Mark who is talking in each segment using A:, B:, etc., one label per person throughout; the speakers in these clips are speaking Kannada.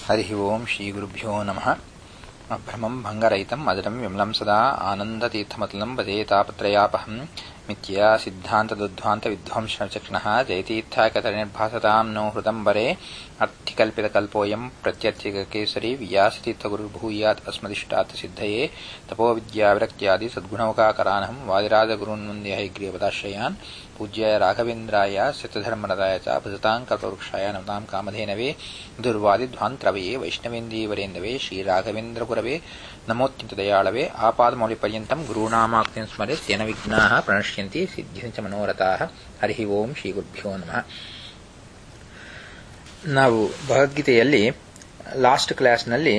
A: हरिः ओम् श्रीगुरुभ्यो नमः भ्रमम् भङ्गरहितम् अजरम् विमलम् सदा आनन्दतीर्थमतुलम् वदेतापत्रयापहम् मिथ्या सिद्धान्तदुध्वान्तविध्वंसचक्षणः जयतीर्थाकतनिर्भासताम् नो हृदम्बरे अर्थिकल्पितकल्पोऽयम् प्रत्यर्थिककेसरी व्यासतीर्थगुरुर्भूयात् अस्मदिष्टात् सिद्धये तपोविद्याविरक्त्यादि सद्गुणौकाकरानहम् वादिराजगुरून्वन्द्य हैग्रीयपदाश्रयान् पूज्याय राघवेन्द्राय सिद्धधर्मरदाय च भजताम् कल्पवृक्षाय नमताम् कामधेनवे दुर्वादिध्वान्तरवये वैष्णवेन्दीवरेन्दवे श्रीराघवेन्द्रगुरवे नमोऽत्यन्तदयाळवे आपादमौलिपर्यन्तम् गुरूणामाक्तिम् स्मरे तेन विघ्नाः प्रणश्यन्ति सिद्ध्यन्ति च मनोरथाः ಹರಿ ಓಂ ಶ್ರೀ ಗುರುಭ್ಯೋ ನಮಃ ನಾವು ಭಗವದ್ಗೀತೆಯಲ್ಲಿ ಲಾಸ್ಟ್ ಕ್ಲಾಸ್ನಲ್ಲಿ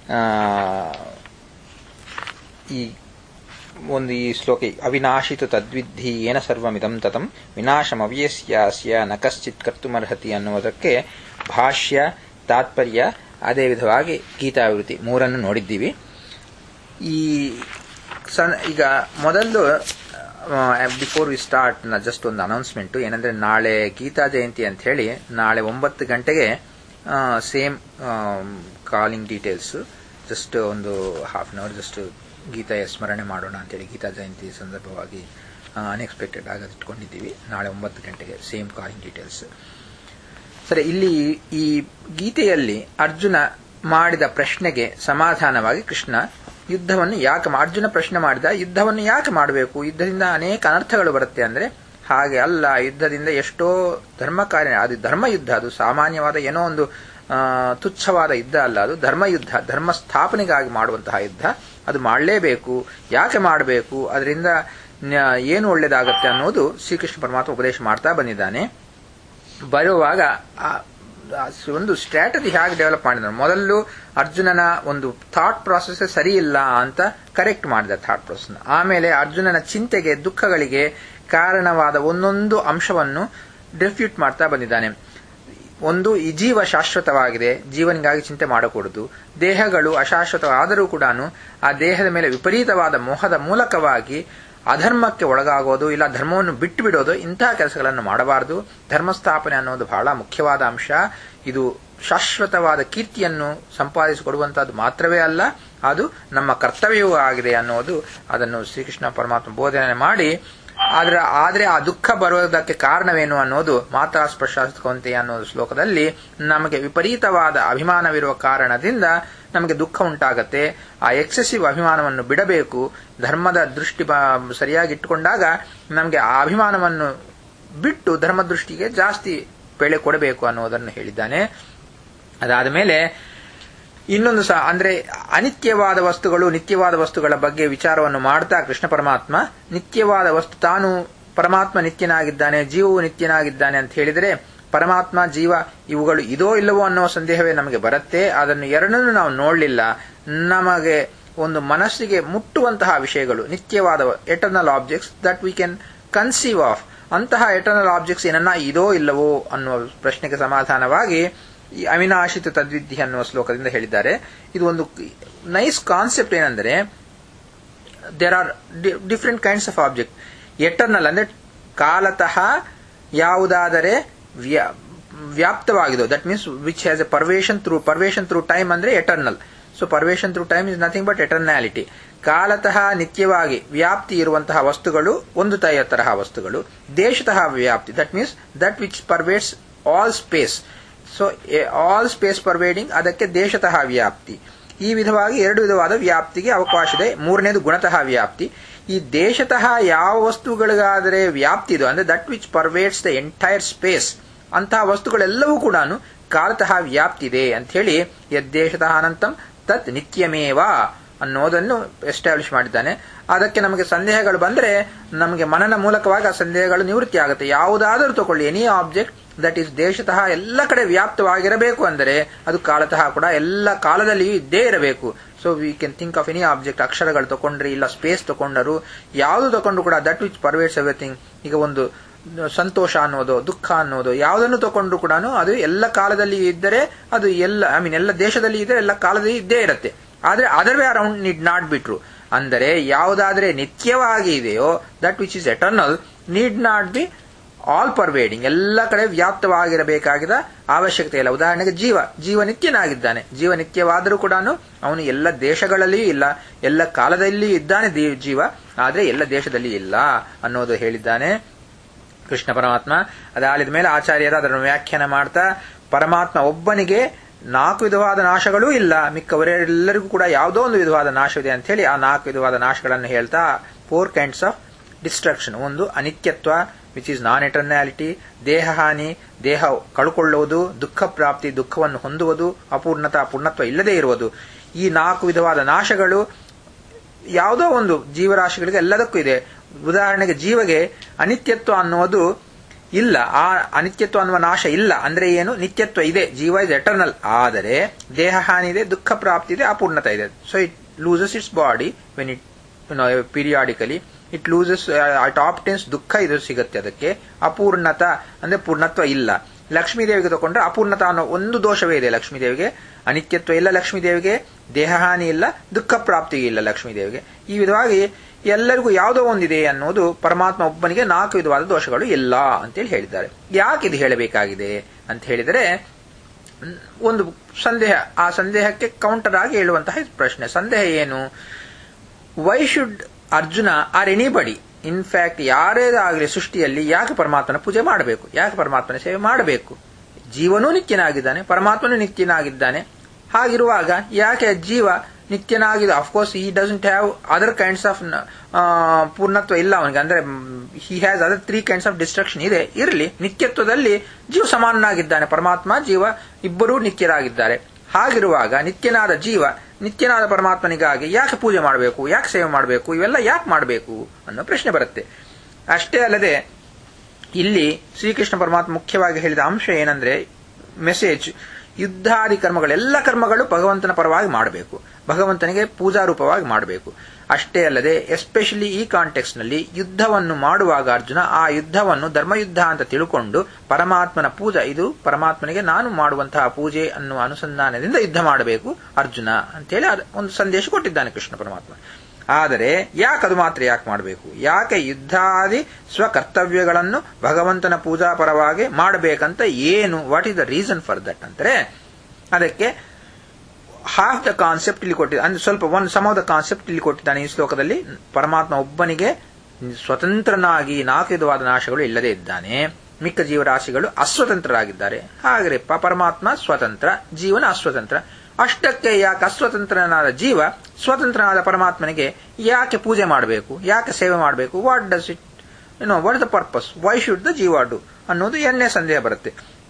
A: ಈ ಒಂದು ಈ ಶ್ಲೋಕ ಅವಿನಾಶಿತು ತದ್ವಿಧಿ ಏನ ಸರ್ವಮಿದಂ ತತಂ ವಿನಾಶಮವ್ಯಸ್ಯಾಸ್ಯ ನ ಕಶ್ಚಿತ್ ಕರ್ತುಮರ್ಹತಿ ಅನ್ನುವುದಕ್ಕೆ ಭಾಷ್ಯ ತಾತ್ಪರ್ಯ ಅದೇ ವಿಧವಾಗಿ ಗೀತಾವೃತ್ತಿ ಮೂರನ್ನು ನೋಡಿದ್ದೀವಿ ಈ ಸಣ್ಣ ಈಗ ಮೊದಲು ಬಿಫೋರ್ ವಿ ಸ್ಟಾರ್ಟ್ ನ ಜಸ್ಟ್ ಒಂದು ಅನೌನ್ಸ್ಮೆಂಟ್ ಏನಂದ್ರೆ ನಾಳೆ ಗೀತಾ ಜಯಂತಿ ಅಂತ ಹೇಳಿ ನಾಳೆ ಒಂಬತ್ತು ಗಂಟೆಗೆ ಸೇಮ್ ಕಾಲಿಂಗ್ ಡೀಟೇಲ್ಸ್ ಜಸ್ಟ್ ಒಂದು half an hour just Gita ಸ್ಮರಣೆ ಮಾಡೋಣ ಅಂತೇಳಿ ಗೀತಾ ಜಯಂತಿ ಸಂದರ್ಭವಾಗಿ ಅನ್ಎಕ್ಸ್ಪೆಕ್ಟೆಡ್ ಆಗಿ ಇಟ್ಕೊಂಡಿದ್ದೀವಿ ನಾಳೆ ಒಂಬತ್ತು ಗಂಟೆಗೆ ಸೇಮ್ ಕಾಲಿಂಗ್ ಡೀಟೇಲ್ಸ್ ಸರಿ ಇಲ್ಲಿ ಈ ಗೀತೆಯಲ್ಲಿ ಅರ್ಜುನ ಮಾಡಿದ ಪ್ರಶ್ನೆಗೆ ಸಮಾಧಾನವಾಗಿ ಕೃಷ್ಣ ಯುದ್ಧವನ್ನು ಯಾಕೆ ಅರ್ಜುನ ಪ್ರಶ್ನೆ ಮಾಡಿದ ಯುದ್ಧವನ್ನು ಯಾಕೆ ಮಾಡಬೇಕು ಯುದ್ಧದಿಂದ ಅನೇಕ ಅನರ್ಥಗಳು ಬರುತ್ತೆ ಅಂದ್ರೆ ಹಾಗೆ ಅಲ್ಲ ಯುದ್ಧದಿಂದ ಎಷ್ಟೋ ಧರ್ಮ ಕಾರ್ಯ ಅದು ಧರ್ಮ ಯುದ್ಧ ಅದು ಸಾಮಾನ್ಯವಾದ ಏನೋ ಒಂದು ತುಚ್ಛವಾದ ಯುದ್ಧ ಅಲ್ಲ ಅದು ಧರ್ಮ ಯುದ್ಧ ಧರ್ಮ ಸ್ಥಾಪನೆಗಾಗಿ ಮಾಡುವಂತಹ ಯುದ್ಧ ಅದು ಮಾಡಲೇಬೇಕು ಯಾಕೆ ಮಾಡಬೇಕು ಅದರಿಂದ ಏನು ಒಳ್ಳೇದಾಗತ್ತೆ ಅನ್ನೋದು ಶ್ರೀಕೃಷ್ಣ ಪರಮಾತ್ಮ ಉಪದೇಶ ಮಾಡ್ತಾ ಬಂದಿದ್ದಾನೆ ಬರುವಾಗ ಒಂದು ಸ್ಟ್ರಾಟಜಿ ಹೇಗೆ ಡೆವಲಪ್ ಮಾಡಿದ್ರು ಮೊದಲು ಅರ್ಜುನನ ಒಂದು ಥಾಟ್ ಪ್ರಾಸೆಸ್ ಸರಿ ಇಲ್ಲ ಅಂತ ಕರೆಕ್ಟ್ ಮಾಡಿದ ಥಾಟ್ ಪ್ರಾಸೆಸ್ ಆಮೇಲೆ ಅರ್ಜುನನ ಚಿಂತೆಗೆ ದುಃಖಗಳಿಗೆ ಕಾರಣವಾದ ಒಂದೊಂದು ಅಂಶವನ್ನು ಡೆಫ್ಯೂಟ್ ಮಾಡ್ತಾ ಬಂದಿದ್ದಾನೆ ಒಂದು ಈ ಜೀವ ಶಾಶ್ವತವಾಗಿದೆ ಜೀವನಿಗಾಗಿ ಚಿಂತೆ ಮಾಡಕೂಡದು ದೇಹಗಳು ಅಶಾಶ್ವತವಾದರೂ ಕೂಡ ಆ ದೇಹದ ಮೇಲೆ ವಿಪರೀತವಾದ ಮೋಹದ ಮೂಲಕವಾಗಿ ಅಧರ್ಮಕ್ಕೆ ಒಳಗಾಗೋದು ಇಲ್ಲ ಧರ್ಮವನ್ನು ಬಿಟ್ಟು ಬಿಡೋದು ಇಂತಹ ಕೆಲಸಗಳನ್ನು ಮಾಡಬಾರದು ಧರ್ಮ ಸ್ಥಾಪನೆ ಅನ್ನೋದು ಬಹಳ ಮುಖ್ಯವಾದ ಅಂಶ ಇದು ಶಾಶ್ವತವಾದ ಕೀರ್ತಿಯನ್ನು ಸಂಪಾದಿಸಿಕೊಡುವಂತಹದ್ದು ಮಾತ್ರವೇ ಅಲ್ಲ ಅದು ನಮ್ಮ ಕರ್ತವ್ಯವೂ ಆಗಿದೆ ಅನ್ನೋದು ಅದನ್ನು ಶ್ರೀಕೃಷ್ಣ ಪರಮಾತ್ಮ ಬೋಧನೆ ಮಾಡಿ ಆದ್ರೆ ಆದ್ರೆ ಆ ದುಃಖ ಬರುವುದಕ್ಕೆ ಕಾರಣವೇನು ಅನ್ನೋದು ಮಾತಾ ಸ್ಪರ್ಶಾಸ್ಕೊಂತೆ ಅನ್ನೋದು ಶ್ಲೋಕದಲ್ಲಿ ನಮಗೆ ವಿಪರೀತವಾದ ಅಭಿಮಾನವಿರುವ ಕಾರಣದಿಂದ ನಮಗೆ ದುಃಖ ಉಂಟಾಗತ್ತೆ ಆ ಎಕ್ಸೆಸಿವ್ ಅಭಿಮಾನವನ್ನು ಬಿಡಬೇಕು ಧರ್ಮದ ದೃಷ್ಟಿ ಸರಿಯಾಗಿ ಇಟ್ಟುಕೊಂಡಾಗ ನಮಗೆ ಆ ಅಭಿಮಾನವನ್ನು ಬಿಟ್ಟು ಧರ್ಮ ದೃಷ್ಟಿಗೆ ಜಾಸ್ತಿ ಬೆಳೆ ಕೊಡಬೇಕು ಅನ್ನೋದನ್ನು ಹೇಳಿದ್ದಾನೆ ಅದಾದ ಮೇಲೆ ಇನ್ನೊಂದು ಸಹ ಅಂದ್ರೆ ಅನಿತ್ಯವಾದ ವಸ್ತುಗಳು ನಿತ್ಯವಾದ ವಸ್ತುಗಳ ಬಗ್ಗೆ ವಿಚಾರವನ್ನು ಮಾಡ್ತಾ ಕೃಷ್ಣ ಪರಮಾತ್ಮ ನಿತ್ಯವಾದ ವಸ್ತು ತಾನು ಪರಮಾತ್ಮ ನಿತ್ಯನಾಗಿದ್ದಾನೆ ಜೀವವು ನಿತ್ಯನಾಗಿದ್ದಾನೆ ಅಂತ ಹೇಳಿದರೆ ಪರಮಾತ್ಮ ಜೀವ ಇವುಗಳು ಇದೋ ಇಲ್ಲವೋ ಅನ್ನೋ ಸಂದೇಹವೇ ನಮಗೆ ಬರುತ್ತೆ ಅದನ್ನು ಎರಡನ್ನೂ ನಾವು ನೋಡಲಿಲ್ಲ ನಮಗೆ ಒಂದು ಮನಸ್ಸಿಗೆ ಮುಟ್ಟುವಂತಹ ವಿಷಯಗಳು ನಿತ್ಯವಾದ eternal objects that we can conceive of ಅಂತಹ ಎಟರ್ನಲ್ ಆಬ್ಜೆಕ್ಟ್ಸ್ ಏನನ್ನ ಇದೋ ಇಲ್ಲವೋ ಅನ್ನುವ ಪ್ರಶ್ನೆಗೆ ಸಮಾಧಾನವಾಗಿ ಈ ಅವಿನಾಶಿತ ತದ್ವಿಧಿ ಅನ್ನುವ ಶ್ಲೋಕದಿಂದ ಹೇಳಿದ್ದಾರೆ ಇದು ಒಂದು ನೈಸ್ ಕಾನ್ಸೆಪ್ಟ್ ಏನಂದ್ರೆ there are different kinds of object eternal ಅಂದ್ರೆ ಕಾಲತಃ ಯಾವುದಾದರೆ ವ್ಯಾಪ್ತವಾಗಿದೋ that means which has a pervasion through pervasion through time ಅಂದ್ರೆ eternal so pervasion through time is nothing but eternality ಕಾಲತಃ ನಿತ್ಯವಾಗಿ ವ್ಯಾಪ್ತಿ ಇರುವಂತಹ ವಸ್ತುಗಳು ಒಂದು ತಯ ತರಹ ವಸ್ತುಗಳು ದೇಶತಃ ವ್ಯಾಪ್ತಿ that means that which pervades all space so all space pervading ಅದಕ್ಕೆ ದೇಶತಃ ವ್ಯಾಪ್ತಿ ಈ ವಿಧವಾಗಿ ಎರಡು ವಿಧವಾದ ವ್ಯಾಪ್ತಿಗೆ ಅವಕಾಶ ಇದೆ ಮೂರನೇದು ಗುಣತಃ ವ್ಯಾಪ್ತಿ ಈ ದೇಶತಃ ಯಾವ ವಸ್ತುಗಳಿಗಾದರೆ ವ್ಯಾಪ್ತಿ ಇದು ಅಂದ್ರೆ that which pervades the entire space ಅಂತಹ ವಸ್ತುಗಳೆಲ್ಲವೂ ಕೂಡ ಕಾಲತಃ ವ್ಯಾಪ್ತಿ ಇದೆ ಅಂತ ಹೇಳಿ ಯದ್ದೇಶತಃ ಅನಂತಂ ತತ್ ನಿತ್ಯಮೇವ ಅನ್ನೋದನ್ನು ಎಸ್ಟಾಬ್ಲಿಷ್ ಮಾಡಿದ್ದಾನೆ ಅದಕ್ಕೆ ನಮಗೆ ಸಂದೇಹಗಳು ಬಂದರೆ ನಮಗೆ ಮನನ ಮೂಲಕವಾಗಿ ಆ ಸಂದೇಹಗಳು ನಿವೃತ್ತಿ ಆಗುತ್ತೆ ಯಾವುದಾದರೂ ತಗೊಳ್ಳಿ ಎನಿ ಆಬ್ಜೆಕ್ಟ್ ದಟ್ ಈಸ್ ದೇಶತಃ ಎಲ್ಲ ಕಡೆ ವ್ಯಾಪ್ತವಾಗಿರಬೇಕು ಅಂದರೆ ಅದು ಕಾಲತಃ ಕೂಡ ಎಲ್ಲ ಕಾಲದಲ್ಲಿಯೂ ಇದ್ದೇ ಇರಬೇಕು so we can think of any object ಅಕ್ಷರಗಳು ತಗೊಂಡ್ರಿ ಇಲ್ಲ ಸ್ಪೇಸ್ ತಗೊಂಡರು ಯಾವುದು ತಗೊಂಡು ಕೂಡ ದಟ್ ವಿಚ್ ಪರ್ವೇಟ್ಸ್ ಎವ್ರಿಥಿಂಗ್ ಈಗ ಒಂದು ಸಂತೋಷ ಅನ್ನೋದು ದುಃಖ ಅನ್ನೋದು ಯಾವುದನ್ನು ತಗೊಂಡ್ರು ಕೂಡ ಅದು ಎಲ್ಲ ಕಾಲದಲ್ಲಿ ಇದ್ದರೆ ಅದು ಎಲ್ಲ ಐ ಮೀನ್ ಎಲ್ಲ ದೇಶದಲ್ಲಿ ಇದ್ದರೆ ಎಲ್ಲ ಕಾಲದಲ್ಲಿ ಇದ್ದೇ ಇರುತ್ತೆ ಆದ್ರೆ other way around need not ಬಿಟ್ರು ಅಂದರೆ ಯಾವುದಾದ್ರೆ ನಿತ್ಯವಾಗಿ ಇದೆಯೋ that which is eternal need not be all pervading ಎಲ್ಲ ಕಡೆ ವ್ಯಾಪ್ತವಾಗಿರಬೇಕಾಗಿದ ಅವಶ್ಯಕತೆ ಇಲ್ಲ ಉದಾಹರಣೆಗೆ ಜೀವ ಜೀವ ನಿತ್ಯನಾಗಿದ್ದಾನೆ ಜೀವ ನಿತ್ಯವಾದರೂ ಕೂಡ ಅವನು ಎಲ್ಲ ದೇಶಗಳಲ್ಲಿಯೂ ಇಲ್ಲ ಎಲ್ಲ ಕಾಲದಲ್ಲಿಯೂ ಇದ್ದಾನೆ ದಿ- ಜೀವ ಆದರೆ ಎಲ್ಲ ದೇಶದಲ್ಲಿ ಇಲ್ಲ ಅನ್ನೋದು ಹೇಳಿದ್ದಾನೆ ಕೃಷ್ಣ ಪರಮಾತ್ಮ ಅದಾಳಿದ ಮೇಲೆ ಆಚಾರ್ಯರು ಅದನ್ನು ವ್ಯಾಖ್ಯಾನ ಮಾಡ್ತಾ ಪರಮಾತ್ಮ ಒಬ್ಬನಿಗೆ ನಾಲ್ಕು ವಿಧವಾದ ನಾಶಗಳೂ ಇಲ್ಲ ಮಿಕ್ಕವರೆಲ್ಲರಿಗೂ ಕೂಡ ಯಾವುದೋ ಒಂದು ವಿಧವಾದ ನಾಶವಿದೆ ಅಂತ ಹೇಳಿ ಆ ನಾಲ್ಕು ವಿಧವಾದ ನಾಶಗಳನ್ನು ಹೇಳ್ತಾ ಫೋರ್ ಕೈಂಡ್ಸ್ ಆಫ್ ಡಿಸ್ಟ್ರಕ್ಷನ್ ಒಂದು ಅನಿತ್ಯತ್ವ ವಿಚ್ ಇಸ್ ನಾನ್ ಎಟರ್ನಾಲಿಟಿ ದೇಹ ಹಾನಿ ದೇಹ ಕಳ್ಕೊಳ್ಳುವುದು ದುಃಖ ಪ್ರಾಪ್ತಿ ದುಃಖವನ್ನು ಹೊಂದುವುದು ಅಪೂರ್ಣತ ಪೂರ್ಣತ್ವ ಇಲ್ಲದೇ ಇರುವುದು ಈ ನಾಲ್ಕು ವಿಧವಾದ ನಾಶಗಳು ಯಾವುದೋ ಒಂದು ಜೀವರಾಶಿಗಳಿಗೆ ಎಲ್ಲದಕ್ಕೂ ಇದೆ ಉದಾಹರಣೆಗೆ ಜೀವಗೆ ಅನಿತ್ಯತ್ವ ಅನ್ನೋದು ಇಲ್ಲ ಆ ಅನಿತ್ಯತ್ವ ಅನ್ನುವ ನಾಶ ಇಲ್ಲ ಅಂದ್ರೆ ಏನು ನಿತ್ಯತ್ವ ಇದೆ ಜೀವ ಇಸ್ ಎಟರ್ನಲ್ ಆದರೆ ದೇಹ ಹಾನಿ ಇದೆ ದುಃಖ ಪ್ರಾಪ್ತಿ ಇದೆ ಅಪೂರ್ಣತ ಇದೆ so it loses its body when it periodically it loses at often ದುಃಖ ಇದು ಸಿಗುತ್ತೆ ಅದಕ್ಕೆ ಅಪೂರ್ಣತ ಅಂದ್ರೆ ಪೂರ್ಣತ್ವ ಇಲ್ಲ ಲಕ್ಷ್ಮೀದೇವಿಗೆ ತಗೊಂಡ್ರೆ ಅಪೂರ್ಣತ ಅನ್ನೋ ಒಂದು ದೋಷವೇ ಇದೆ ಲಕ್ಷ್ಮೀದೇವಿಗೆ ಅನಿತ್ಯತ್ವ ಇಲ್ಲ ಲಕ್ಷ್ಮೀದೇವಿಗೆ ದೇಹಹಾನಿ ಇಲ್ಲ ದುಃಖ ಪ್ರಾಪ್ತಿ ಇಲ್ಲ ಲಕ್ಷ್ಮೀದೇವಿಗೆ ಈ ವಿಧವಾಗಿ ಎಲ್ಲರಿಗೂ ಯಾವುದೋ ಒಂದಿದೆ ಅನ್ನೋದು ಪರಮಾತ್ಮ ಒಬ್ಬನಿಗೆ ನಾಲ್ಕು ವಿಧವಾದ ದೋಷಗಳು ಇಲ್ಲ ಅಂತೇಳಿ ಹೇಳಿದ್ದಾರೆ ಯಾಕೆ ಇದು ಹೇಳಬೇಕಾಗಿದೆ ಅಂತ ಹೇಳಿದರೆ ಮ್, ಒಂದು ಸಂದೇಹ ಆ ಸಂದೇಹಕ್ಕೆ ಕೌಂಟರ್ ಆಗಿ ಹೇಳುವಂತಹ ಪ್ರಶ್ನೆ ಸಂದೇಹ ಏನು why should Arjuna or anybody in fact ಯಾರೇ ಆಗಲಿ ಸೃಷ್ಟಿಯಲ್ಲಿ ಯಾಕೆ ಪರಮಾತ್ಮನ ಪೂಜೆ ಮಾಡಬೇಕು ಯಾಕೆ ಪರಮಾತ್ಮನ ಸೇವೆ ಮಾಡಬೇಕು ಜೀವನೂ ನಿತ್ಯನಾಗಿದ್ದಾನೆ ಪರಮಾತ್ಮನೂ ನಿತ್ಯನಾಗಿದ್ದಾನೆ ಹಾಗಿರುವಾಗ ಯಾಕೆ ಜೀವ ನಿತ್ಯನಾಗಿದೆ ಅಫ್ಕೋರ್ಸ್ ಈ doesn't have other kinds of ಪೂರ್ಣತ್ವ ಇಲ್ಲ ಅವನಿಗೆ ಅಂದ್ರೆ he has other three kinds of destruction ಇದೆ ಇರಲಿ ನಿತ್ಯತ್ವದಲ್ಲಿ ಜೀವ ಸಮಾನನಾಗಿದ್ದಾನೆ ಪರಮಾತ್ಮ ಜೀವ ಇಬ್ಬರೂ ನಿತ್ಯರಾಗಿದ್ದಾರೆ ಹಾಗಿರುವಾಗ ನಿತ್ಯನಾದ ಜೀವ ನಿತ್ಯನಾದ ಪರಮಾತ್ಮನಿಗಾಗಿ ಯಾಕೆ ಪೂಜೆ ಮಾಡಬೇಕು ಯಾಕೆ ಸೇವೆ ಮಾಡಬೇಕು ಇವೆಲ್ಲ ಯಾಕೆ ಮಾಡಬೇಕು ಅನ್ನೋ ಪ್ರಶ್ನೆ ಬರುತ್ತೆ ಅಷ್ಟೇ ಅಲ್ಲದೆ ಇಲ್ಲಿ ಶ್ರೀಕೃಷ್ಣ ಪರಮಾತ್ಮ ಮುಖ್ಯವಾಗಿ ಹೇಳಿದ ಅಂಶ ಏನಂದ್ರೆ ಮೆಸೇಜ್ ಯುದ್ಧಾದಿ ಕರ್ಮಗಳು ಎಲ್ಲ ಕರ್ಮಗಳು ಭಗವಂತನ ಪರವಾಗಿ ಮಾಡಬೇಕು ಭಗವಂತನಿಗೆ ಪೂಜಾರೂಪವಾಗಿ ಮಾಡಬೇಕು ಅಷ್ಟೇ ಅಲ್ಲದೆ ಎಸ್ಪೆಷಲಿ ಈ ಕಾಂಟೆಕ್ಸ್ಟ್ ನಲ್ಲಿ ಯುದ್ಧವನ್ನು ಮಾಡುವಾಗ ಅರ್ಜುನ ಆ ಯುದ್ಧವನ್ನು ಧರ್ಮಯುದ್ಧ ಅಂತ ತಿಳ್ಕೊಂಡು ಪರಮಾತ್ಮನ ಪೂಜಾ ಇದು ಪರಮಾತ್ಮನಿಗೆ ನಾನು ಮಾಡುವಂತಹ ಪೂಜೆ ಅನ್ನುವ ಅನುಸಂಧಾನದಿಂದ ಯುದ್ಧ ಮಾಡಬೇಕು ಅರ್ಜುನ ಅಂತೇಳಿ ಅದ್- ಒಂದು ಸಂದೇಶ ಕೊಟ್ಟಿದ್ದಾನೆ ಕೃಷ್ಣ ಪರಮಾತ್ಮ ಆದರೆ ಯಾಕೆ ಅದು ಮಾತ್ರ ಯಾಕೆ ಮಾಡಬೇಕು ಯಾಕೆ ಯುದ್ಧಾದಿ ಸ್ವಕರ್ತವ್ಯಗಳನ್ನು ಭಗವಂತನ ಪೂಜಾ ಪರವಾಗಿ ಮಾಡಬೇಕಂತ ಏನು what is the reason for that ಅಂದ್ರೆ ಅದಕ್ಕೆ ಹಾಫ್ ದ ಕಾನ್ಸೆಪ್ಟ್ ಇಲ್ಲಿ ಕೊಟ್ಟಿದ್ದಾನೆ ಅಂದ್ರೆ ಸ್ವಲ್ಪ ಒಂದು ಸಮ್ ಆಫ್ ದ ಕಾನ್ಸೆಪ್ಟ್ ಇಲ್ಲಿ ಕೊಟ್ಟಿದ್ದಾನೆ ಈ ಶ್ಲೋಕದಲ್ಲಿ ಪರಮಾತ್ಮ ಒಬ್ಬನಿಗೆ ಸ್ವತಂತ್ರನಾಗಿ ನಾಲ್ಕು ವಿಧವಾದ ನಾಶಗಳು ಇಲ್ಲದೆ ಇದ್ದಾನೆ ಮಿಕ್ಕ ಜೀವರಾಶಿಗಳು ಅಸ್ವತಂತ್ರರಾಗಿದ್ದಾರೆ ಹಾಗೆ ಪ- ಪರಮಾತ್ಮ ಸ್ವತಂತ್ರ ಜೀವನ ಅಸ್ವತಂತ್ರ ಅಷ್ಟಕ್ಕೆ ಯಾಕೆ ಅಸ್ವತಂತ್ರನಾದ ಜೀವ ಸ್ವತಂತ್ರನಾದ ಪರಮಾತ್ಮನಿಗೆ ಯಾಕೆ ಪೂಜೆ ಮಾಡಬೇಕು ಯಾಕೆ ಸೇವೆ ಮಾಡಬೇಕು what does it know what the purpose why should the jiva do ಅನ್ನೋದು ಎರಡನೇ ಸಂದೇಹ ಬರುತ್ತೆ